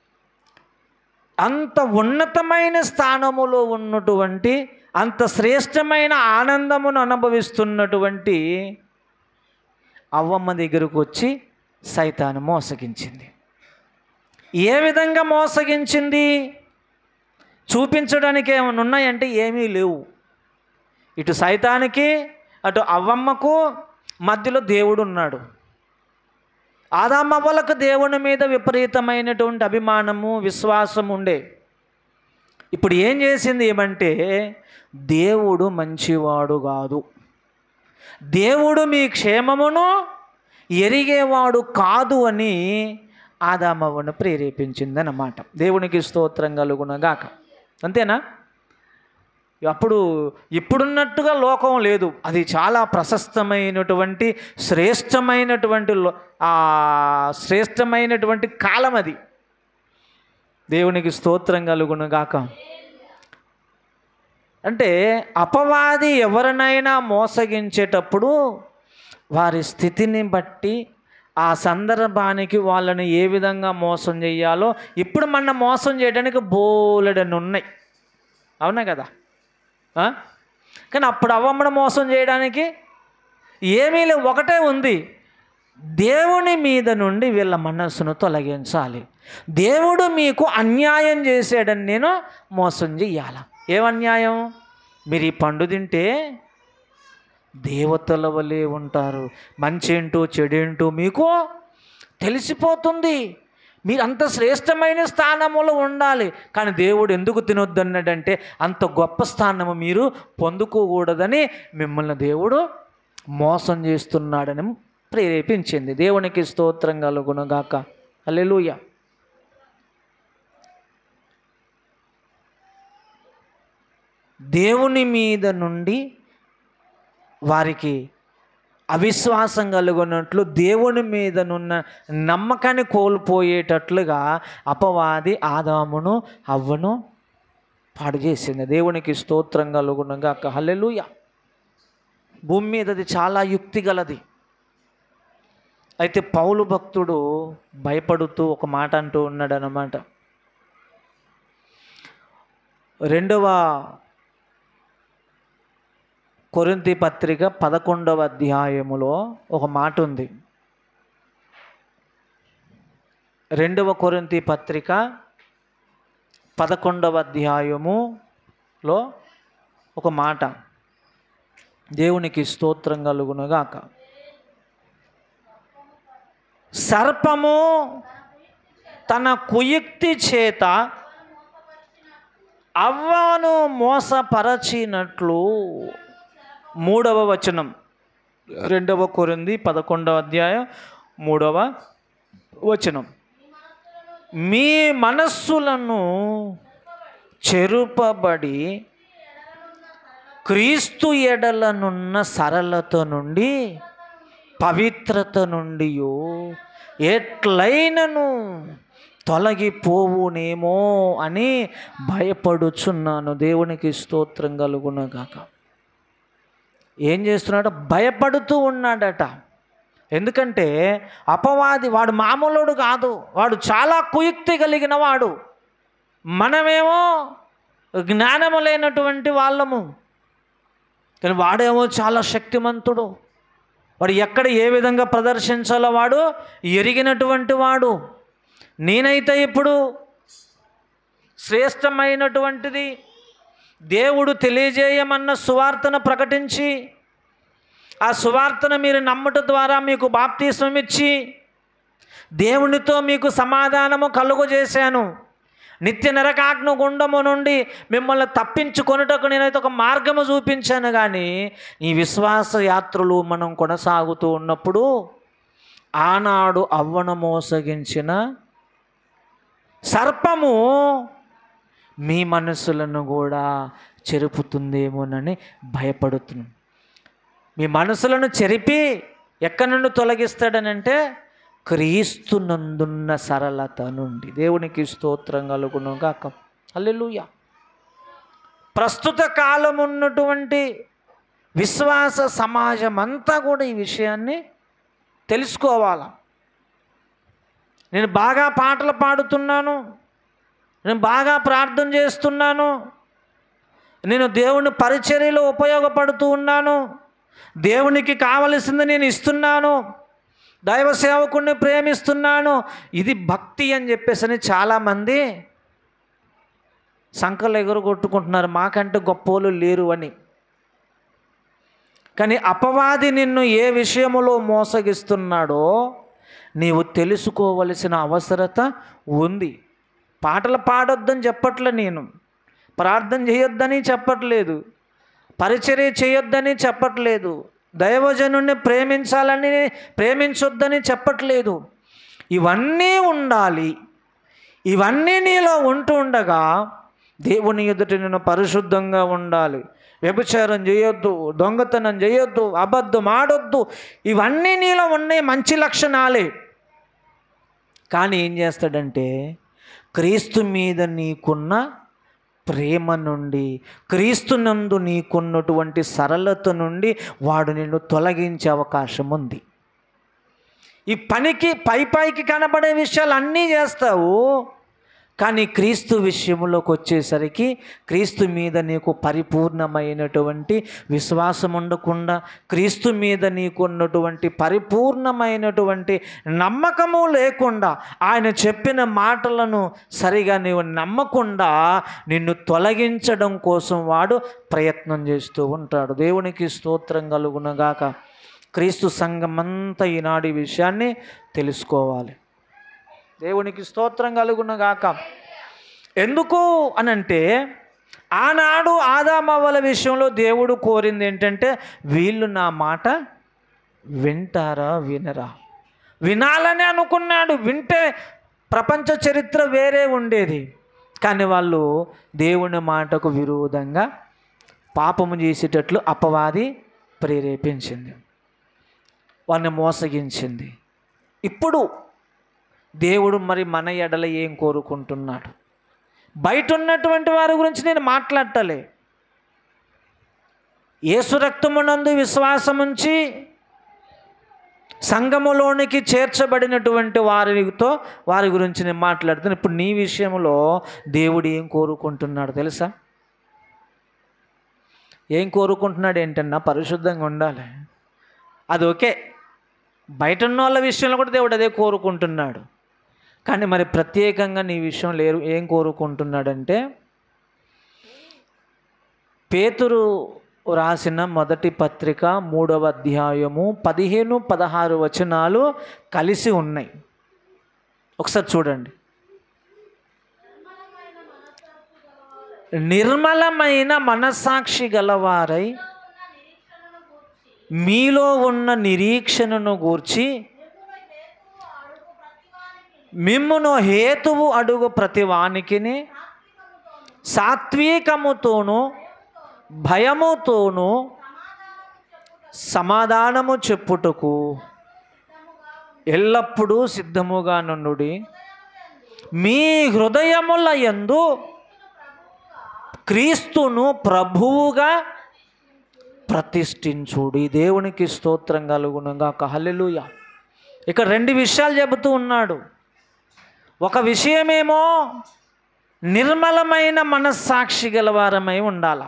అంత ఉన్నతమైన స్థానములో ఉన్నటువంటి అంత శ్రేష్టమైన ఆనందమును అనుభవిస్తున్నటువంటి అవ్వమ్మ దగ్గరకు వచ్చి సైతాను మోసగించింది ఏ విధంగా మోసగించింది చూపించడానికి ఏమైనా ఉన్నాయంటే ఏమీ లేవు ఇటు సైతానికి అటు అవ్వమ్మకు మధ్యలో దేవుడు ఉన్నాడు ఆదామవ్వలకు దేవుని మీద విపరీతమైనటువంటి అభిమానము విశ్వాసం ఉండే ఇప్పుడు ఏం చేసింది ఏమంటే దేవుడు మంచివాడు కాదు దేవుడు మీ క్షేమమును ఎరిగేవాడు కాదు అని ఆదామవ్వను ప్రేరేపించిందన్నమాట దేవునికి స్తోత్రం కలుగునగాక అంతేనా అప్పుడు ఇప్పుడున్నట్టుగా లోకం లేదు అది చాలా ప్రశస్తమైనటువంటి శ్రేష్టమైనటువంటి లో- ఆ శ్రేష్టమైనటువంటి కాలం అది దేవునికి స్తోత్రం కలుగునుగాక అంటే అపవాది ఎవరినైనా మోసగించేటప్పుడు వారి స్థితిని బట్టి ఆ సందర్భానికి వాళ్ళని ఏ విధంగా మోసం చేయాలో ఇప్పుడు మన మోసం చేయడానికి బోలెడని ఉన్నాయి అవునా కదా ఆ? కానీ అప్పుడు అవ్వమ్మను మోసం చేయడానికి ఏమీ లేవు ఒకటే ఉంది దేవుని మీద నుండి వీళ్ళ మనస్సును తొలగించాలి దేవుడు మీకు అన్యాయం చేసాడని నేను మోసం చెయ్యాల ఏం అన్యాయం మీరు ఈ పండు తింటే దేవతల వలె ఉంటారు మంచేంటో చెడేంటో మీకు తెలిసిపోతుంది మీరు అంత శ్రేష్టమైన స్థానములో ఉండాలి కానీ దేవుడు ఎందుకు తినొద్దన్నాడంటే అంత గొప్ప స్థానము మీరు పొందుకోకూడదని మిమ్మల్ని దేవుడు మోసం చేస్తున్నాడని ప్రేరేపించింది దేవునికి స్తోత్రం కలుగునుగాక అల్లెలుయ దేవుని మీద నుండి వారికి అవిశ్వాసం కలుగున్నట్లు దేవుని మీదనున్న నమ్మకాన్ని కోల్పోయేటట్లుగా అపవాది ఆదామును అవ్వను పాడు చేసింది దేవునికి స్తోత్రం కలుగునగా హల్లెలూయ భూమి మీద అది చాలా యుక్తి గలది అయితే పౌలు భక్తుడు భయపడుతూ ఒక మాట అంటూ ఉన్నాడు అన్నమాట రెండవ కొరింతి పత్రిక పదకొండవ అధ్యాయములో ఒక మాట ఉంది రెండవ కొరింతి పత్రిక పదకొండవ అధ్యాయములో ఒక మాట దేవునికి స్తోత్రం కలుగునుగాక సర్పము తన కుయుక్తి చేత అవ్వను మోసపరచినట్లు మూడవ వచనం రెండవ కొరింది పదకొండవ అధ్యాయం మూడవ వచనం మీ మనస్సులను చెరుపబడి క్రీస్తు ఎడలనున్న సరళత నుండి పవిత్రత నుండి ఎట్లయినను తొలగిపోవునేమో అని భయపడుచున్నాను దేవునికి స్తోత్రం కలుగునగాక ఏం చేస్తున్నాడు భయపడుతూ ఉన్నాడట ఎందుకంటే అపవాది వాడు మామూలుడు కాదు వాడు చాలా కుయుక్తి కలిగిన వాడు మనమేమో జ్ఞానము లేనటువంటి వాళ్ళము కానీ వాడేమో చాలా శక్తిమంతుడు వాడు ఎక్కడ ఏ విధంగా ప్రదర్శించాలో వాడు ఎరిగినటువంటి వాడు నేనైతే ఇప్పుడు శ్రేష్టమైనటువంటిది దేవుడు తెలియజేయమన్న సువార్తను ప్రకటించి ఆ సువార్తను మీరు నమ్మట ద్వారా మీకు బాప్తీసం ఇచ్చి దేవునితో మీకు సమాధానము కలుగు చేశాను నిత్య నరకాగ్న గుండము నుండి మిమ్మల్ని తప్పించుకొనుటకు నేనైతే ఒక మార్గము చూపించాను కానీ ఈ విశ్వాస యాత్రలు మనం కొనసాగుతూ ఉన్నప్పుడు ఆనాడు అవ్వను మోసగించిన సర్పము మీ మనసులను కూడా చెరుపుతుందేమోనని భయపడుతున్నాను మీ మనసులను చెరిపి ఎక్కడి నుండి తొలగిస్తాడనంటే క్రీస్తునందున్న సరళత నుండి దేవునికి స్తోత్రం కలుగునుగాక హల్లెలూయా ప్రస్తుత కాలం ఉన్నటువంటి విశ్వాస సమాజం అంతా కూడా ఈ విషయాన్ని తెలుసుకోవాలా నేను బాగా పాటలు పాడుతున్నాను నేను బాగా ప్రార్థన చేస్తున్నాను నేను దేవుని పరిచర్యలో ఉపయోగపడుతూ ఉన్నాను దేవునికి కావలసింది నేను ఇస్తున్నాను దైవ సేవకుడిని ప్రేమిస్తున్నాను ఇది భక్తి అని చెప్పేసి అని చాలామంది సంకలు ఎగురు కొట్టుకుంటున్నారు మాకంటే గొప్పోళ్ళు లేరు అని కానీ అపవాది నిన్ను ఏ విషయములో మోసగిస్తున్నాడో నీవు తెలుసుకోవలసిన అవసరత ఉంది పాటలు పాడొద్దని చెప్పట్లే నేను ప్రార్థన చేయొద్దని చెప్పట్లేదు పరిచర్య చేయొద్దని చెప్పట్లేదు దైవజనుణ్ణి ప్రేమించాలని ప్రేమించొద్దని చెప్పట్లేదు ఇవన్నీ ఉండాలి ఇవన్నీ నీలో ఉంటూ ఉండగా దేవుని ఎదుట నేను పరిశుద్ధంగా ఉండాలి వ్యభిచారం చేయొద్దు దొంగతనం చేయొద్దు అబద్ధం ఆడొద్దు ఇవన్నీ నీలో ఉన్నాయి మంచి లక్షణాలే కానీ ఏం చేస్తాడంటే క్రీస్తు మీద నీకున్న ప్రేమ నుండి క్రీస్తునందు నీకున్నటువంటి సరళత నుండి వాడు నిన్ను తొలగించే అవకాశం ఉంది ఈ పనికి పై పైకి కనబడే విషయాలు అన్నీ చేస్తావు కానీ క్రీస్తు విషయంలోకి వచ్చేసరికి క్రీస్తు మీద నీకు పరిపూర్ణమైనటువంటి విశ్వాసం ఉండకుండా క్రీస్తు మీద నీకున్నటువంటి పరిపూర్ణమైనటువంటి నమ్మకము లేకుండా ఆయన చెప్పిన మాటలను సరిగా నీవు నమ్మకుండా నిన్ను తొలగించడం కోసం వాడు ప్రయత్నం చేస్తూ ఉంటాడు దేవునికి స్తోత్రం కలుగునగాక క్రీస్తు సంఘమంతా ఈనాడు ఈ విషయాన్ని తెలుసుకోవాలి దేవునికి స్తోత్రం కలుగునగాక ఎందుకు అనంటే ఆనాడు ఆదామవ్వల విషయంలో దేవుడు కోరింది ఏంటంటే వీళ్ళు నా మాట వింటారా వినరా వినాలని అనుకున్నాడు వింటే ప్రపంచ చరిత్ర వేరే ఉండేది కానీ వాళ్ళు దేవుని మాటకు విరోధంగా పాపము చేసేటట్లు అపవాది ప్రేరేపించింది వారిని మోసగించింది ఇప్పుడు దేవుడు మరి మన ఎడల ఏం కోరుకుంటున్నాడు బయట ఉన్నటువంటి వారి గురించి నేను మాట్లాడటలే యేసు రక్తమునందు విశ్వాసముంచి సంఘములోనికి చేర్చబడినటువంటి వారితో వారి గురించి నేను మాట్లాడుతాను ఇప్పుడు నీ విషయంలో దేవుడు ఏం కోరుకుంటున్నాడు తెలుసా ఏం కోరుకుంటున్నాడు ఏంటన్నా పరిశుద్ధంగా ఉండాలి అది ఓకే బయట ఉన్న వాళ్ళ విషయంలో కూడా దేవుడు అదే కోరుకుంటున్నాడు కానీ మరి ప్రత్యేకంగా నీ విషయం లేరు ఏం కోరుకుంటున్నాడంటే పేతురు రాసిన మొదటి పత్రిక మూడవ అధ్యాయము పదిహేను పదహారు వచనాలు కలిసి ఉన్నాయి ఒకసారి చూడండి నిర్మలమైన మనస్సాక్షి గలవారై మీలో ఉన్న నిరీక్షణను గూర్చి మిమ్మును హేతువు అడుగు ప్రతి వానికిని సాత్వికముతోనూ భయముతోనూ సమాధానము చెప్పుటకు ఎల్లప్పుడూ సిద్ధముగా నుండుడి మీ హృదయముల యందు క్రీస్తును ప్రభువుగా ప్రతిష్ఠించుడి దేవునికి స్తోత్రం కలుగునగా హల్లెలూయా ఇక్కడ రెండు విషయాలు చెబుతూ ఉన్నాడు ఒక విషయమేమో నిర్మలమైన మనస్సాక్షి గలవారమై ఉండాల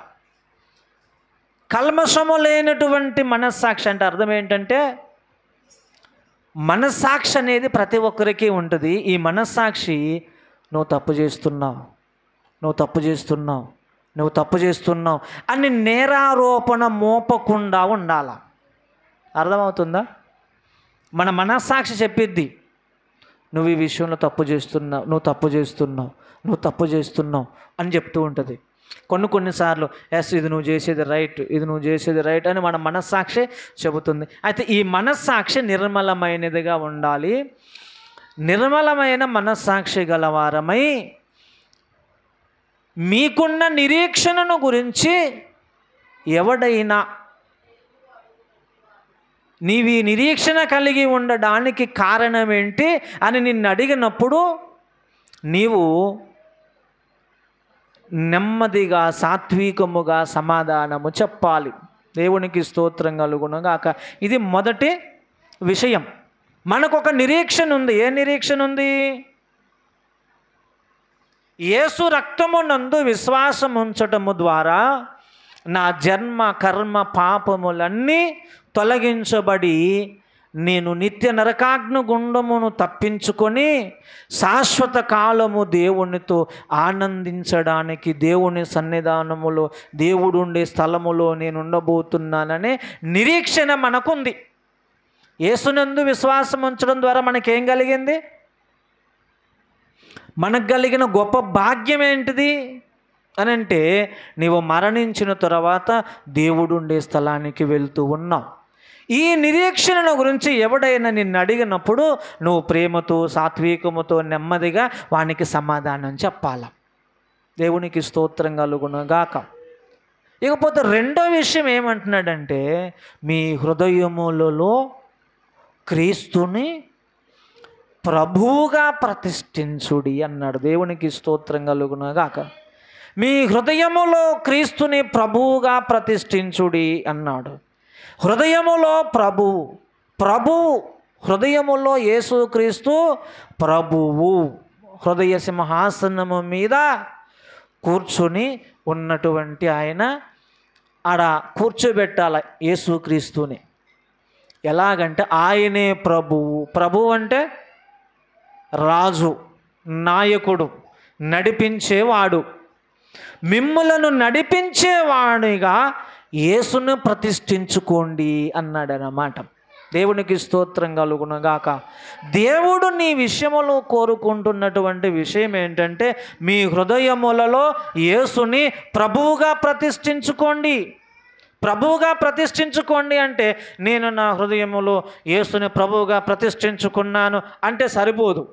కల్మషము లేనటువంటి మనస్సాక్షి అంటే అర్థం ఏంటంటే మనస్సాక్షి అనేది ప్రతి ఒక్కరికి ఉంటుంది ఈ మనస్సాక్షి నువ్వు తప్పు చేస్తున్నావు నువ్వు తప్పు చేస్తున్నావు నువ్వు తప్పు చేస్తున్నావు అని నేరారోపణ మోపకుండా ఉండాల అర్థమవుతుందా మన మనస్సాక్షి చెప్పిద్ది నువ్వు ఈ విషయంలో తప్పు చేస్తున్నావు నువ్వు తప్పు చేస్తున్నావు నువ్వు తప్పు చేస్తున్నావు అని చెప్తూ ఉంటుంది కొన్ని కొన్నిసార్లు ఎస్ ఇది నువ్వు చేసేది రైట్ ఇది నువ్వు చేసేది రైట్ అని మన మనస్సాక్షి చెబుతుంది అయితే ఈ మనస్సాక్షి నిర్మలమైనదిగా ఉండాలి నిర్మలమైన మనస్సాక్షి గలవారమై మీకున్న నిరీక్షణను గురించి ఎవడైనా నీవి నిరీక్షణ కలిగి ఉండడానికి కారణం ఏంటి అని నిన్ను అడిగినప్పుడు నీవు నెమ్మదిగా సాత్వికముగా సమాధానము చెప్పాలి దేవునికి స్తోత్రం కలుగునగాక ఇది మొదటి విషయం మనకు ఒక నిరీక్షణ ఉంది ఏ నిరీక్షణ ఉంది యేసు రక్తమునందు విశ్వాసం ఉంచటము ద్వారా నా జన్మ కర్మ పాపములన్నీ తొలగించబడి నేను నిత్య నరకాగ్ని గుండమును తప్పించుకొని శాశ్వత కాలము దేవునితో ఆనందించడానికి దేవుని సన్నిధానములో దేవుడు ఉండే స్థలములో నేను ఉండబోతున్నాననే నిరీక్షణ మనకుంది యేసునందు విశ్వాసం ఉంచడం ద్వారా మనకేం కలిగింది మనకు కలిగిన గొప్ప భాగ్యం ఏంటిది అని అంటే నీవు మరణించిన తర్వాత దేవుడు ఉండే స్థలానికి వెళ్తూ ఉన్నావు ఈ నిరీక్షణ గురించి ఎవడైనా నిన్ను అడిగినప్పుడు నువ్వు ప్రేమతో సాత్వికముతో నెమ్మదిగా వానికి సమాధానం చెప్పాల దేవునికి స్తోత్రం కలుగునగాక ఇకపోతే రెండో విషయం ఏమంటున్నాడంటే మీ హృదయములలో క్రీస్తుని ప్రభువుగా ప్రతిష్ఠించుడి అన్నాడు దేవునికి స్తోత్రం కలుగునగాక మీ హృదయములో క్రీస్తుని ప్రభువుగా ప్రతిష్ఠించుడి అన్నాడు హృదయములో ప్రభువు ప్రభువు హృదయములో యేసుక్రీస్తు ప్రభువు హృదయ సింహాసనము మీద కూర్చుని ఉన్నటువంటి ఆయన ఆడ కూర్చోబెట్టాల యేసుక్రీస్తుని ఎలాగంటే ఆయనే ప్రభువు ప్రభువు అంటే రాజు నాయకుడు నడిపించేవాడు మిమ్ములను నడిపించేవాడిగా యేసును ప్రతిష్ఠించుకోండి అన్నాడు అన్నమాట దేవునికి స్తోత్రం కలుగునగాక దేవుడు నీ విషయములో కోరుకుంటున్నటువంటి విషయం ఏంటంటే మీ హృదయములలో యేసుని ప్రభువుగా ప్రతిష్ఠించుకోండి ప్రభువుగా ప్రతిష్ఠించుకోండి అంటే నేను నా హృదయములో యేసుని ప్రభువుగా ప్రతిష్ఠించుకున్నాను అంటే సరిపోదు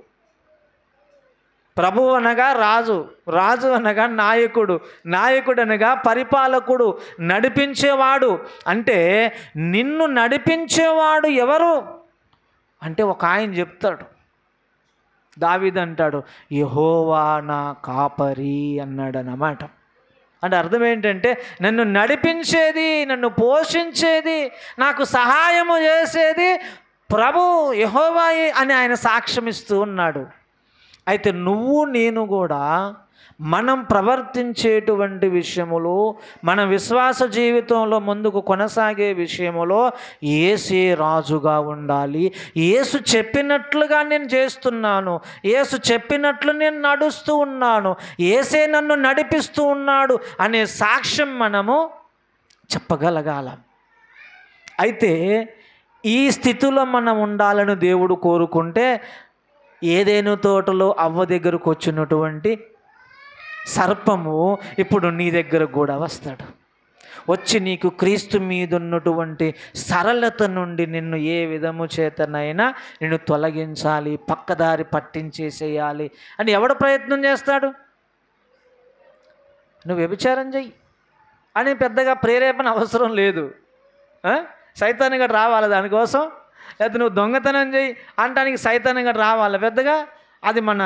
ప్రభు అనగా రాజు రాజు అనగా నాయకుడు నాయకుడు అనగా పరిపాలకుడు నడిపించేవాడు అంటే నిన్ను నడిపించేవాడు ఎవరు అంటే ఒక ఆయన చెప్తాడు దావిదంటాడు యహోవా నా కాపరి అన్నాడు అన్నమాట అంటే అర్థం ఏంటంటే నన్ను నడిపించేది నన్ను పోషించేది నాకు సహాయము చేసేది ప్రభు యహోవాయి అని ఆయన సాక్ష్యం ఇస్తూ ఉన్నాడు అయితే నువ్వు నేను కూడా మనం ప్రవర్తించేటువంటి విషయములు మన విశ్వాస జీవితంలో ముందుకు కొనసాగే విషయములో ఏసే రాజుగా ఉండాలి ఏసు చెప్పినట్లుగా నేను చేస్తున్నాను ఏసు చెప్పినట్లు నేను నడుస్తూ ఉన్నాను ఏసే నన్ను నడిపిస్తూ ఉన్నాడు అనే సాక్ష్యం మనము చెప్పగలగాలం అయితే ఈ స్థితిలో మనం ఉండాలని దేవుడు కోరుకుంటే ఏదేను తోటలో అవ్వ దగ్గరకు వచ్చినటువంటి సర్పము ఇప్పుడు నీ దగ్గర కూడా వస్తాడు వచ్చి నీకు క్రీస్తు మీద ఉన్నటువంటి సరళత నుండి నిన్ను ఏ విధము చేతనైనా నిన్ను తొలగించాలి పక్కదారి పట్టించేసేయాలి అని ఎవడు ప్రయత్నం చేస్తాడు నువ్వు వ్యభిచారం చెయ్యి అని పెద్దగా ప్రేరేపణ అవసరం లేదు ఆ? సైతాన్ని గట్రా రావాలి దానికోసం లేకపోతే నువ్వు దొంగతనం చెయ్యి అంటానికి సైతాన్ని గట్రా రావాలి పెద్దగా అది మన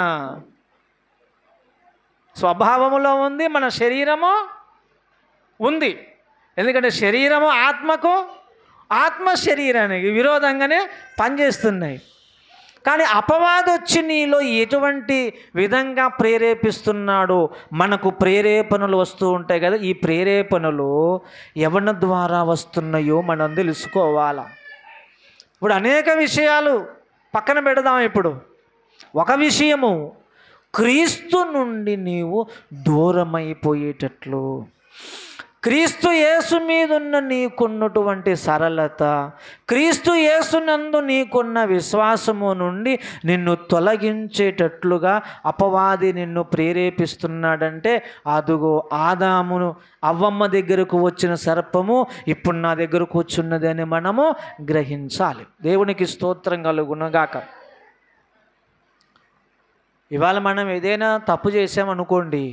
స్వభావములో ఉంది మన శరీరము ఉంది ఎందుకంటే శరీరము ఆత్మకు ఆత్మ శరీరానికి విరోధంగానే పనిచేస్తున్నాయి కానీ అపవాదం వచ్చి నీలో ఎటువంటి విధంగా ప్రేరేపిస్తున్నాడో మనకు ప్రేరేపణలు వస్తూ ఉంటాయి కదా ఈ ప్రేరేపణలు ఎవరి ద్వారా వస్తున్నాయో మనం తెలుసుకోవాలా ఇప్పుడు అనేక విషయాలు పక్కన పెడదాం ఇప్పుడు ఒక విషయము క్రీస్తు నుండి నీవు దూరమైపోయేటట్లు క్రీస్తు యేసు మీదున్న నీకున్నటువంటి సరళత క్రీస్తు యేసునందు నీకున్న విశ్వాసము నుండి నిన్ను తొలగించేటట్లుగా అపవాది నిన్ను ప్రేరేపిస్తున్నాడంటే అదుగో ఆదామును అవ్వమ్మ దగ్గరకు వచ్చిన సర్పము ఇప్పుడు నా దగ్గరకు వచ్చున్నది అని మనము గ్రహించాలి దేవునికి స్తోత్రం కలుగునగాక ఇవాళ మనం ఏదైనా తప్పు చేసామనుకోండి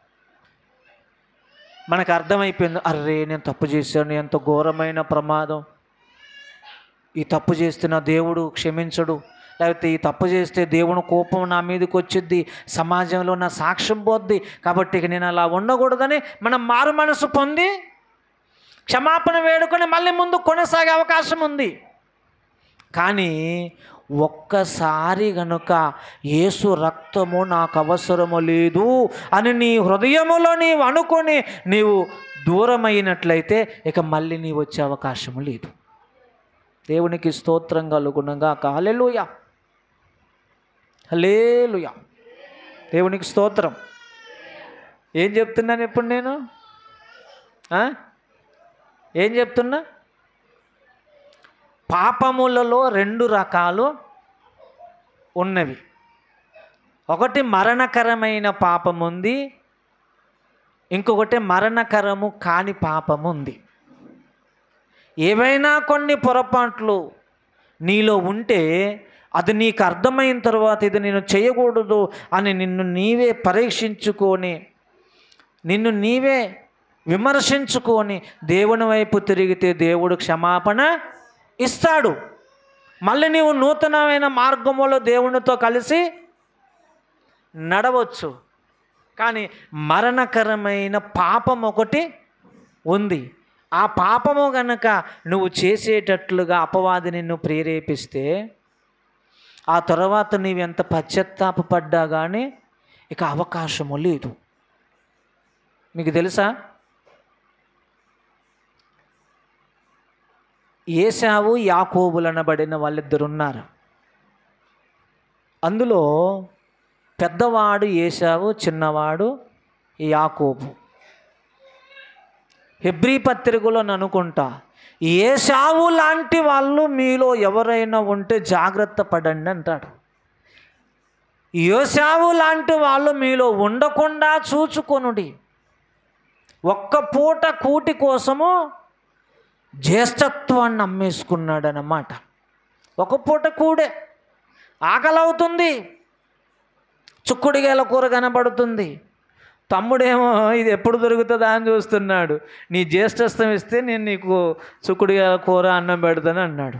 మనకు అర్థమైపోయింది అర్రే నేను తప్పు చేశాను ఎంత ఘోరమైన ప్రమాదం ఈ తప్పు చేస్తే నా దేవుడు క్షమించడు లేకపోతే ఈ తప్పు చేస్తే దేవుని కోపం నా మీదకి వచ్చిద్ది సమాజంలో నా సాక్ష్యం పోద్ది కాబట్టి ఇక నేను అలా ఉండకూడదని మనం మారు మనసు పొంది క్షమాపణ వేడుకొని మళ్ళీ ముందు కొనసాగే అవకాశం ఉంది కానీ ఒక్కసారి గనుక యేసు రక్తము నాకు అవసరము లేదు అని నీ హృదయములో నీవు అనుకొని నీవు దూరమైనట్లయితే ఇక మళ్ళీ నీవు వచ్చే అవకాశము లేదు దేవునికి స్తోత్రం కలుగునగా హల్లెలూయ హలేలుయ దేవునికి స్తోత్రం ఏం చెప్తున్నాను ఇప్పుడు నేను ఆ? ఏం చెప్తున్నా పాపములలో రెండు రకాలు ఉన్నవి ఒకటి మరణకరమైన పాపం ఉంది ఇంకొకటి మరణకరము కాని పాపం ఉంది ఏవైనా కొన్ని పొరపాట్లు నీలో ఉంటే అది నీకు అర్థమైన తర్వాత ఇది నేను చేయకూడదు అని నిన్ను నీవే పరీక్షించుకొని నిన్ను నీవే విమర్శించుకొని దేవుని వైపు తిరిగితే దేవుడు క్షమాపణ ఇస్తాడు మళ్ళీ నీవు నూతనమైన మార్గములో దేవునితో కలిసి నడవచ్చు కానీ మరణకరమైన పాపం ఒకటి ఉంది ఆ పాపము గనక నువ్వు చేసేటట్లుగా అపవాది నిన్ను ప్రేరేపిస్తే ఆ తర్వాత నీవు ఎంత పశ్చాత్తాపడ్డా కానీ ఇక అవకాశము లేదు మీకు తెలుసా ఏసావు యాకోబులు అనబడిన వాళ్ళిద్దరు ఉన్నారు అందులో పెద్దవాడు ఏసావు చిన్నవాడు యాకోబు హెబ్రీ పత్రికలో అనుకుంటా ఏసావు లాంటి వాళ్ళు మీలో ఎవరైనా ఉంటే జాగ్రత్త పడండి అంటాడు యోసావు లాంటి వాళ్ళు మీలో ఉండకుండా చూచుకొనుడి ఒక్క పూట కూటి కోసము జ్యేష్ఠత్వాన్ని అమ్మేసుకున్నాడు అన్నమాట ఒక పూట కూడే ఆకలవుతుంది చుక్కుడిగేల కూర కనబడుతుంది తమ్ముడేమో ఇది ఎప్పుడు దొరుకుతుందా అని చూస్తున్నాడు నీ జ్యేష్ఠస్థం ఇస్తే నేను నీకు చుక్కుడిగేల కూర అన్నం పెడతాను అన్నాడు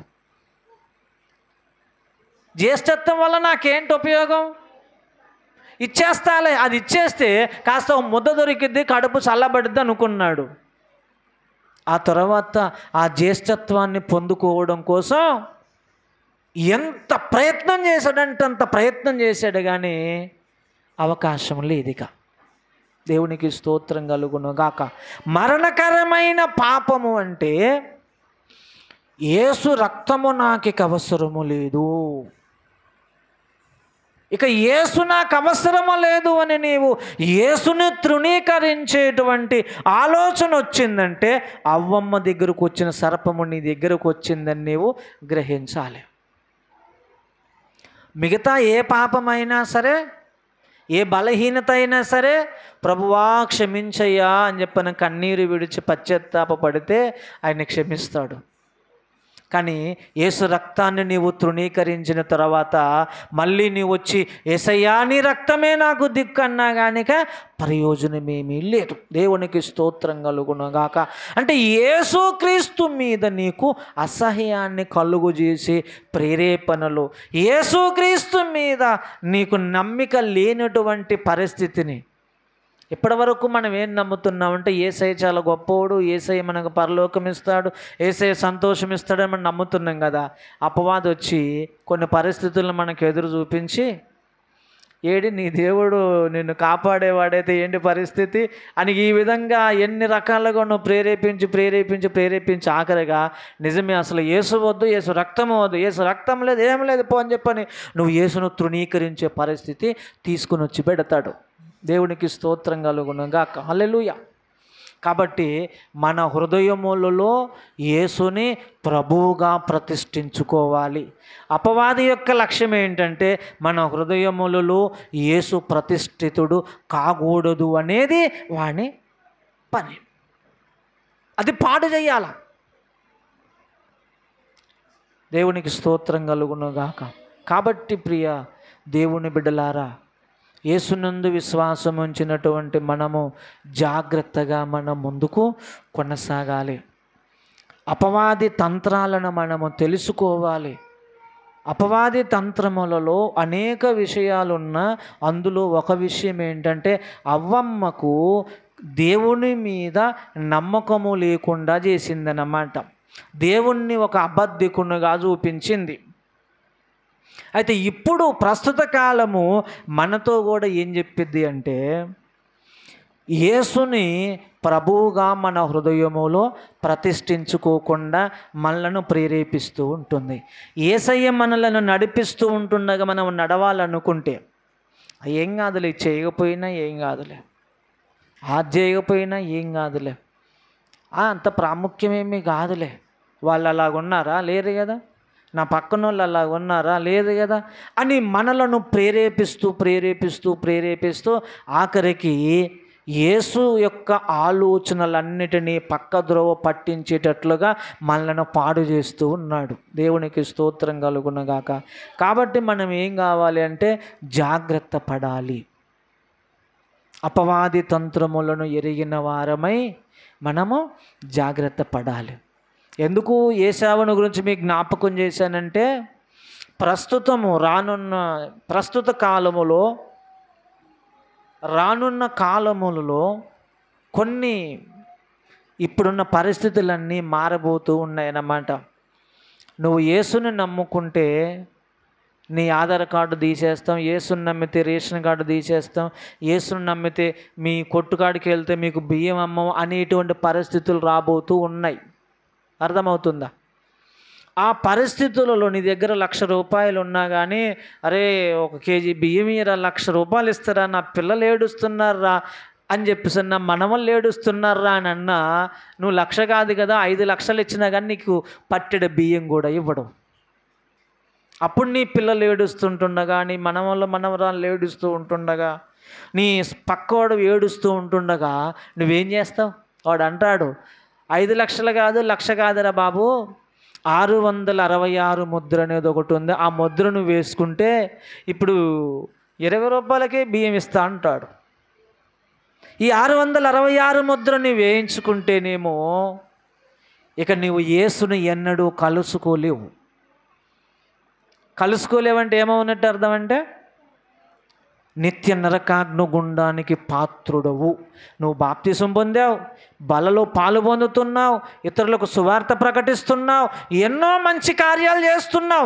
జ్యేష్ఠత్వం వల్ల నాకేంటి ఉపయోగం ఇచ్చేస్తాలే అది ఇచ్చేస్తే కాస్త ఒక ముద్ద దొరికిద్ది కడుపు చల్లబడిద్ది అనుకున్నాడు ఆ తర్వాత ఆ జ్యేష్ఠత్వాన్ని పొందుకోవడం కోసం ఎంత ప్రయత్నం చేశాడంటే అంత ప్రయత్నం చేశాడు కానీ అవకాశం లేదిక దేవునికి స్తోత్రం కలుగును గాక మరణకరమైన పాపము అంటే యేసు రక్తము నాకిక అవసరము లేదు ఇక యేసు నాకు అవసరము లేదు అని నీవు యేసుని తృణీకరించేటువంటి ఆలోచన వచ్చిందంటే అవ్వమ్మ దగ్గరకు వచ్చిన సర్పము నీ దగ్గరకు వచ్చిందని నీవు గ్రహించాలి మిగతా ఏ పాపమైనా సరే ఏ బలహీనత అయినా సరే ప్రభువా క్షమించయ్యా అని చెప్పిన కన్నీరు విడిచి పశ్చాత్తాప పడితే ఆయన క్షమిస్తాడు కానీ యేసు రక్తాన్ని నీవు తృణీకరించిన తర్వాత మళ్ళీ నీవు వచ్చి ఏసయ్యా నీ రక్తమే నాకు దిక్కు అన్నా గానిక ప్రయోజనమేమీ లేదు దేవునికి స్తోత్రం కలుగునగాక అంటే యేసుక్రీస్తు మీద నీకు అసహ్యాన్ని కలుగు చేసే ప్రేరేపణలు యేసుక్రీస్తు మీద నీకు నమ్మిక లేనటువంటి పరిస్థితిని ఇప్పటివరకు మనం ఏం నమ్ముతున్నామంటే ఏసై చాలా గొప్పవాడు ఏసై మనకు పరలోకం ఇస్తాడు ఏసై సంతోషం ఇస్తాడని మనం నమ్ముతున్నాం కదా అపవాది వచ్చి కొన్ని పరిస్థితులను మనకు ఎదురు చూపించి ఏడి నీ దేవుడు నిన్ను కాపాడేవాడైతే ఏంటి పరిస్థితి అని ఈ విధంగా ఎన్ని రకాలుగా నువ్వు ప్రేరేపించి ప్రేరేపించి ప్రేరేపించి ఆఖరిగా నిజమే అసలు యేసు వద్దు యేసు రక్తం వద్దు యేసు రక్తం లేదు ఏం లేదు పో అని చెప్పని నువ్వు యేసును తృణీకరించే పరిస్థితి తీసుకుని వచ్చి పెడతాడు దేవునికి స్తోత్రం కలుగునగా హల్లెలూయ కాబట్టి మన హృదయములలో యేసుని ప్రభువుగా ప్రతిష్ఠించుకోవాలి అపవాది యొక్క లక్ష్యం ఏంటంటే మన హృదయములలో యేసు ప్రతిష్ఠితుడు కాకూడదు అనేది వాని పని అది పాడు చేయాల దేవునికి స్తోత్రం కలుగునుగాక కాబట్టి ప్రియ దేవుని బిడ్డలారా యేసునందు విశ్వాసం ఉంచినటువంటి మనము జాగ్రత్తగా మనం ముందుకు కొనసాగాలి అపవాది తంత్రాలను మనము తెలుసుకోవాలి అపవాది తంత్రములలో అనేక విషయాలున్న అందులో ఒక విషయం ఏంటంటే అవ్వమ్మకు దేవుని మీద నమ్మకము లేకుండా చేసిందన్నమాట దేవుణ్ణి ఒక అబద్ధికునుగా చూపించింది అయితే ఇప్పుడు ప్రస్తుత కాలము మనతో కూడా ఏం చెప్పిద్ది అంటే యేసుని ప్రభువుగా మన హృదయములో ప్రతిష్ఠించుకోకుండా మనలను ప్రేరేపిస్తూ ఉంటుంది ఏసయ్య మనలను నడిపిస్తూ ఉంటుండగా మనం నడవాలనుకుంటే ఏం కాదులే ఇది చేయకపోయినా ఏం కాదులే అది చేయకపోయినా ఏం కాదులే ఆ, అంత ప్రాముఖ్యమేమీ కాదులే వాళ్ళు అలాగున్నారా లేరు కదా నా పక్కన వాళ్ళు అలా ఉన్నారా లేదు కదా అని మనలను ప్రేరేపిస్తూ ప్రేరేపిస్తూ ప్రేరేపిస్తూ ఆఖరికి యేసు యొక్క ఆలోచనలన్నిటినీ పక్క ద్రోవ పట్టించేటట్లుగా మనలను పాడు చేస్తూ ఉన్నాడు దేవునికి స్తోత్రం కలుగునగాక కాబట్టి మనం ఏం కావాలి అంటే జాగ్రత్త పడాలి అపవాది తంత్రములను ఎరిగిన వారమై మనము జాగ్రత్త పడాలి ఎందుకు ఏసావుని గురించి మీకు జ్ఞాపకం చేశానంటే ప్రస్తుతము రానున్న ప్రస్తుత కాలములో రానున్న కాలములలో కొన్ని ఇప్పుడున్న పరిస్థితులన్నీ మారబోతూ ఉన్నాయన్నమాట నువ్వు యేసుని నమ్ముకుంటే నీ ఆధార్ కార్డు తీసేస్తాం యేసుని నమ్మితే రేషన్ కార్డు తీసేస్తాం యేసుని నమ్మితే మీ కొట్టుకాడికి వెళ్తే మీకు బియ్యం అమ్మం అనేటువంటి పరిస్థితులు రాబోతూ ఉన్నాయి అర్థమవుతుందా ఆ పరిస్థితులలో నీ దగ్గర లక్ష రూపాయలు ఉన్నా కానీ అరే ఒక కేజీ బియ్యం ఇరా లక్ష రూపాయలు ఇస్తారా నా పిల్లలు ఏడుస్తున్నారా అని చెప్పేసి అన్న మనవళ్ళు ఏడుస్తున్నారా అని అన్నా నువ్వు లక్ష కాదు కదా ఐదు లక్షలు ఇచ్చినా కానీ నీకు పట్టెడ బియ్యం కూడా ఇవ్వడం అప్పుడు నీ పిల్లలు ఏడుస్తుంటుండగా నీ మనవళ్ళు మనవరాలు ఏడుస్తూ ఉంటుండగా నీ పక్కవాడు ఏడుస్తూ ఉంటుండగా నువ్వేం చేస్తావు వాడు అంటాడు ఐదు లక్షలు కాదు లక్ష కాదురా బాబు ఆరు వందల అరవై ఆరు ముద్ర అనేది ఒకటి ఉంది ఆ ముద్రను వేసుకుంటే ఇప్పుడు ఇరవై రూపాయలకే బియ్యం ఇస్తా అంటాడు ఈ ఆరు వందల అరవై ఆరు ముద్రని వేయించుకుంటేనేమో ఇక నీవు యేసుని ఎన్నడూ కలుసుకోలేవు కలుసుకోలేవంటే ఏమవునట్టు అర్థం అంటే నిత్య నరకాగ్నుగుండానికి పాత్రుడవు నువ్వు బాప్తిసం పొందావు బలలో పాలు పొందుతున్నావు ఇతరులకు సువార్త ప్రకటిస్తున్నావు ఎన్నో మంచి కార్యాలు చేస్తున్నావు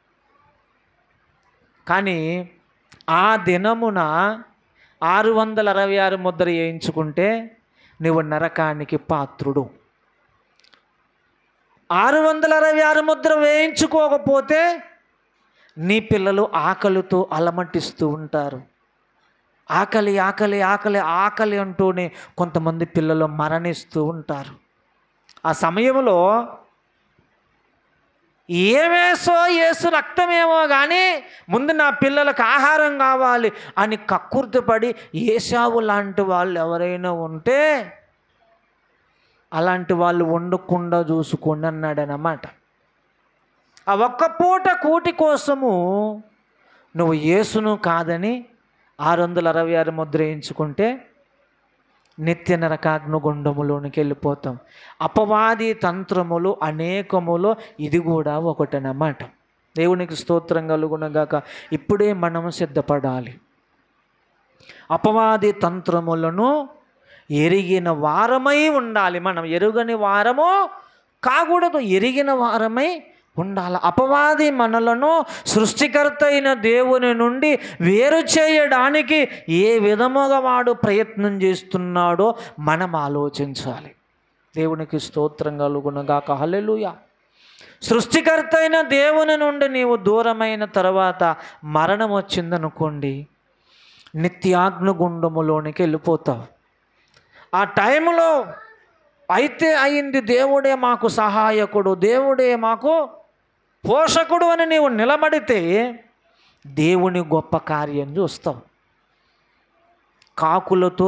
కానీ ఆ దినమున ఆరు వందల అరవై ఆరు ముద్ర వేయించుకుంటే నువ్వు నరకానికి పాత్రుడు ఆరు వందల అరవై ఆరు ముద్ర వేయించుకోకపోతే నీ పిల్లలు ఆకలితో అలమటిస్తూ ఉంటారు ఆకలి ఆకలి ఆకలి ఆకలి అంటూనే కొంతమంది పిల్లలు మరణిస్తూ ఉంటారు ఆ సమయంలో ఏమేసో ఏసు రక్తమేమో కానీ ముందు నా పిల్లలకు ఆహారం కావాలి అని కక్కుర్తిపడి ఏసావు లాంటి వాళ్ళు ఎవరైనా ఉంటే అలాంటి వాళ్ళు వండకుండా చూసుకోండి అన్నాడనమాట ఆ ఒక్క పూట కూటి కోసము నువ్వు యేసును కాదని ఆరు వందల అరవై ఆరు ముద్ర వేయించుకుంటే నిత్య నరకాగ్నుగుండములోనికి వెళ్ళిపోతాం అపవాది తంత్రములు అనేకములో ఇది కూడా ఒకటనమాట దేవునికి స్తోత్రం కలుగునగాక ఇప్పుడే మనం సిద్ధపడాలి అపవాది తంత్రములను ఎరిగిన వారమై ఉండాలి మనం ఎరుగని వారము కాకూడదు ఎరిగిన వారమై ఉండాలి అపవాది మనలను సృష్టికర్త అయిన దేవుని నుండి వేరు చేయడానికి ఏ విధముగా వాడు ప్రయత్నం చేస్తున్నాడో మనం ఆలోచించాలి దేవునికి స్తోత్రం కలుగునగాక హల్లెలూయా సృష్టికర్త అయిన దేవుని నుండి నీవు దూరమైన తర్వాత మరణం వచ్చిందనుకోండి నిత్యాగ్నిగుండములోనికి వెళ్ళిపోతావు ఆ టైంలో అయితే అయింది దేవుడే మాకు సహాయకుడు దేవుడే మాకు పోషకుడు అని నీవు నిలబడితే దేవుని గొప్ప కార్యం చూస్తావు కాకులతో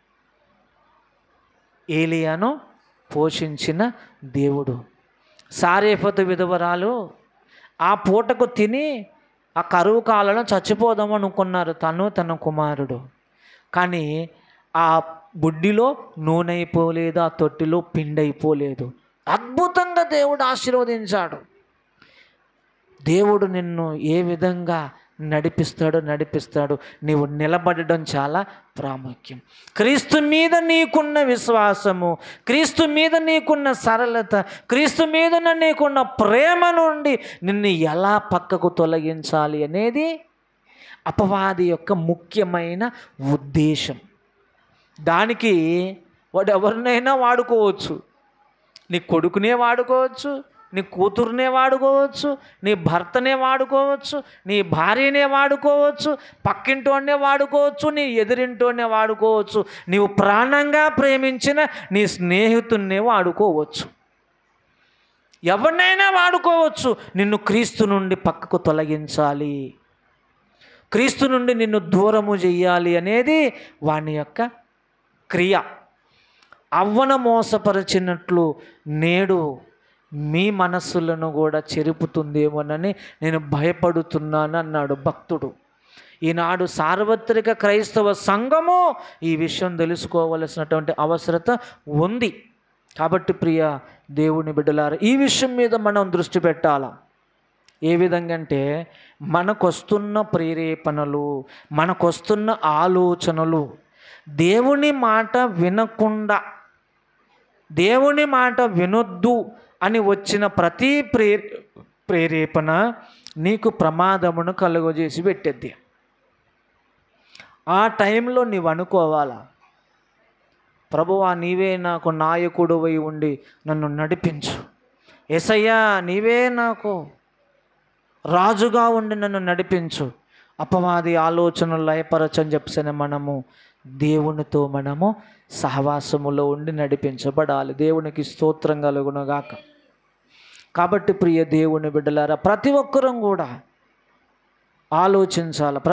ఏలియాను పోషించిన దేవుడు సారేఫతు విధవరాలు ఆ పూటకు తిని ఆ కరువు కాలంలో చచ్చిపోదాం అనుకున్నారు తను తన కుమారుడు కానీ ఆ బుడ్డిలో నూనె అయిపోలేదు ఆ తొట్టిలో పిండి అయిపోలేదు అద్భుతంగా దేవుడు ఆశీర్వదించాడు దేవుడు నిన్ను ఏ విధంగా నడిపిస్తాడో నడిపిస్తాడు నీవు నిలబడడం చాలా ప్రాముఖ్యం క్రీస్తు మీద నీకున్న విశ్వాసము క్రీస్తు మీద నీకున్న సరళత క్రీస్తు మీద నీకున్న ప్రేమ నుండి నిన్ను ఎలా పక్కకు తొలగించాలి అనేది అపవాది యొక్క ముఖ్యమైన ఉద్దేశం దానికి వాడు ఎవరినైనా వాడుకోవచ్చు నీ కొడుకునే వాడుకోవచ్చు నీ కూతురునే వాడుకోవచ్చు నీ భర్తనే వాడుకోవచ్చు నీ భార్యనే వాడుకోవచ్చు పక్కింటోనే వాడుకోవచ్చు నీ ఎదురింటోనే వాడుకోవచ్చు నీవు ప్రాణంగా ప్రేమించిన నీ స్నేహితున్నే వాడుకోవచ్చు ఎవరినైనా వాడుకోవచ్చు నిన్ను క్రీస్తు నుండి పక్కకు తొలగించాలి క్రీస్తు నుండి నిన్ను దూరము చెయ్యాలి అనేది వాని యొక్క క్రియ అవ్వన మోసపరిచినట్లు నేడు మీ మనస్సులను కూడా చెరుపుతుందేమోనని నేను భయపడుతున్నాను అన్నాడు భక్తుడు ఈనాడు సార్వత్రిక క్రైస్తవ సంఘము ఈ విషయం తెలుసుకోవలసినటువంటి అవసరత ఉంది కాబట్టి ప్రియ దేవుని బిడ్డలారా ఈ విషయం మీద మనం దృష్టి పెట్టాలా ఏ విధంగా అంటే మనకొస్తున్న ప్రేరేపణలు మనకొస్తున్న ఆలోచనలు దేవుని మాట వినకుండా దేవుని మాట వినొద్దు అని వచ్చిన ప్రతి ప్రే ప్రేరేపణ నీకు ప్రమాదమును కలుగజేసి పెట్టేద్ది ఆ టైంలో నీవు అనుకోవాలా ప్రభువా నీవే నాకు నాయకుడు ఉండి నన్ను నడిపించు ఎసయ్యా నీవే నాకు రాజుగా ఉండి నన్ను నడిపించు అపవాది ఆలోచనలు లయపరచని చెప్పిన మనము దేవునితో మనము సహవాసములో ఉండి నడిపించబడాలి దేవునికి స్తోత్రం కలుగునుగాక కాబట్టి ప్రియ దేవుని బిడ్డలారా ప్రతి ఒక్కరం కూడా ఆలోచించాలి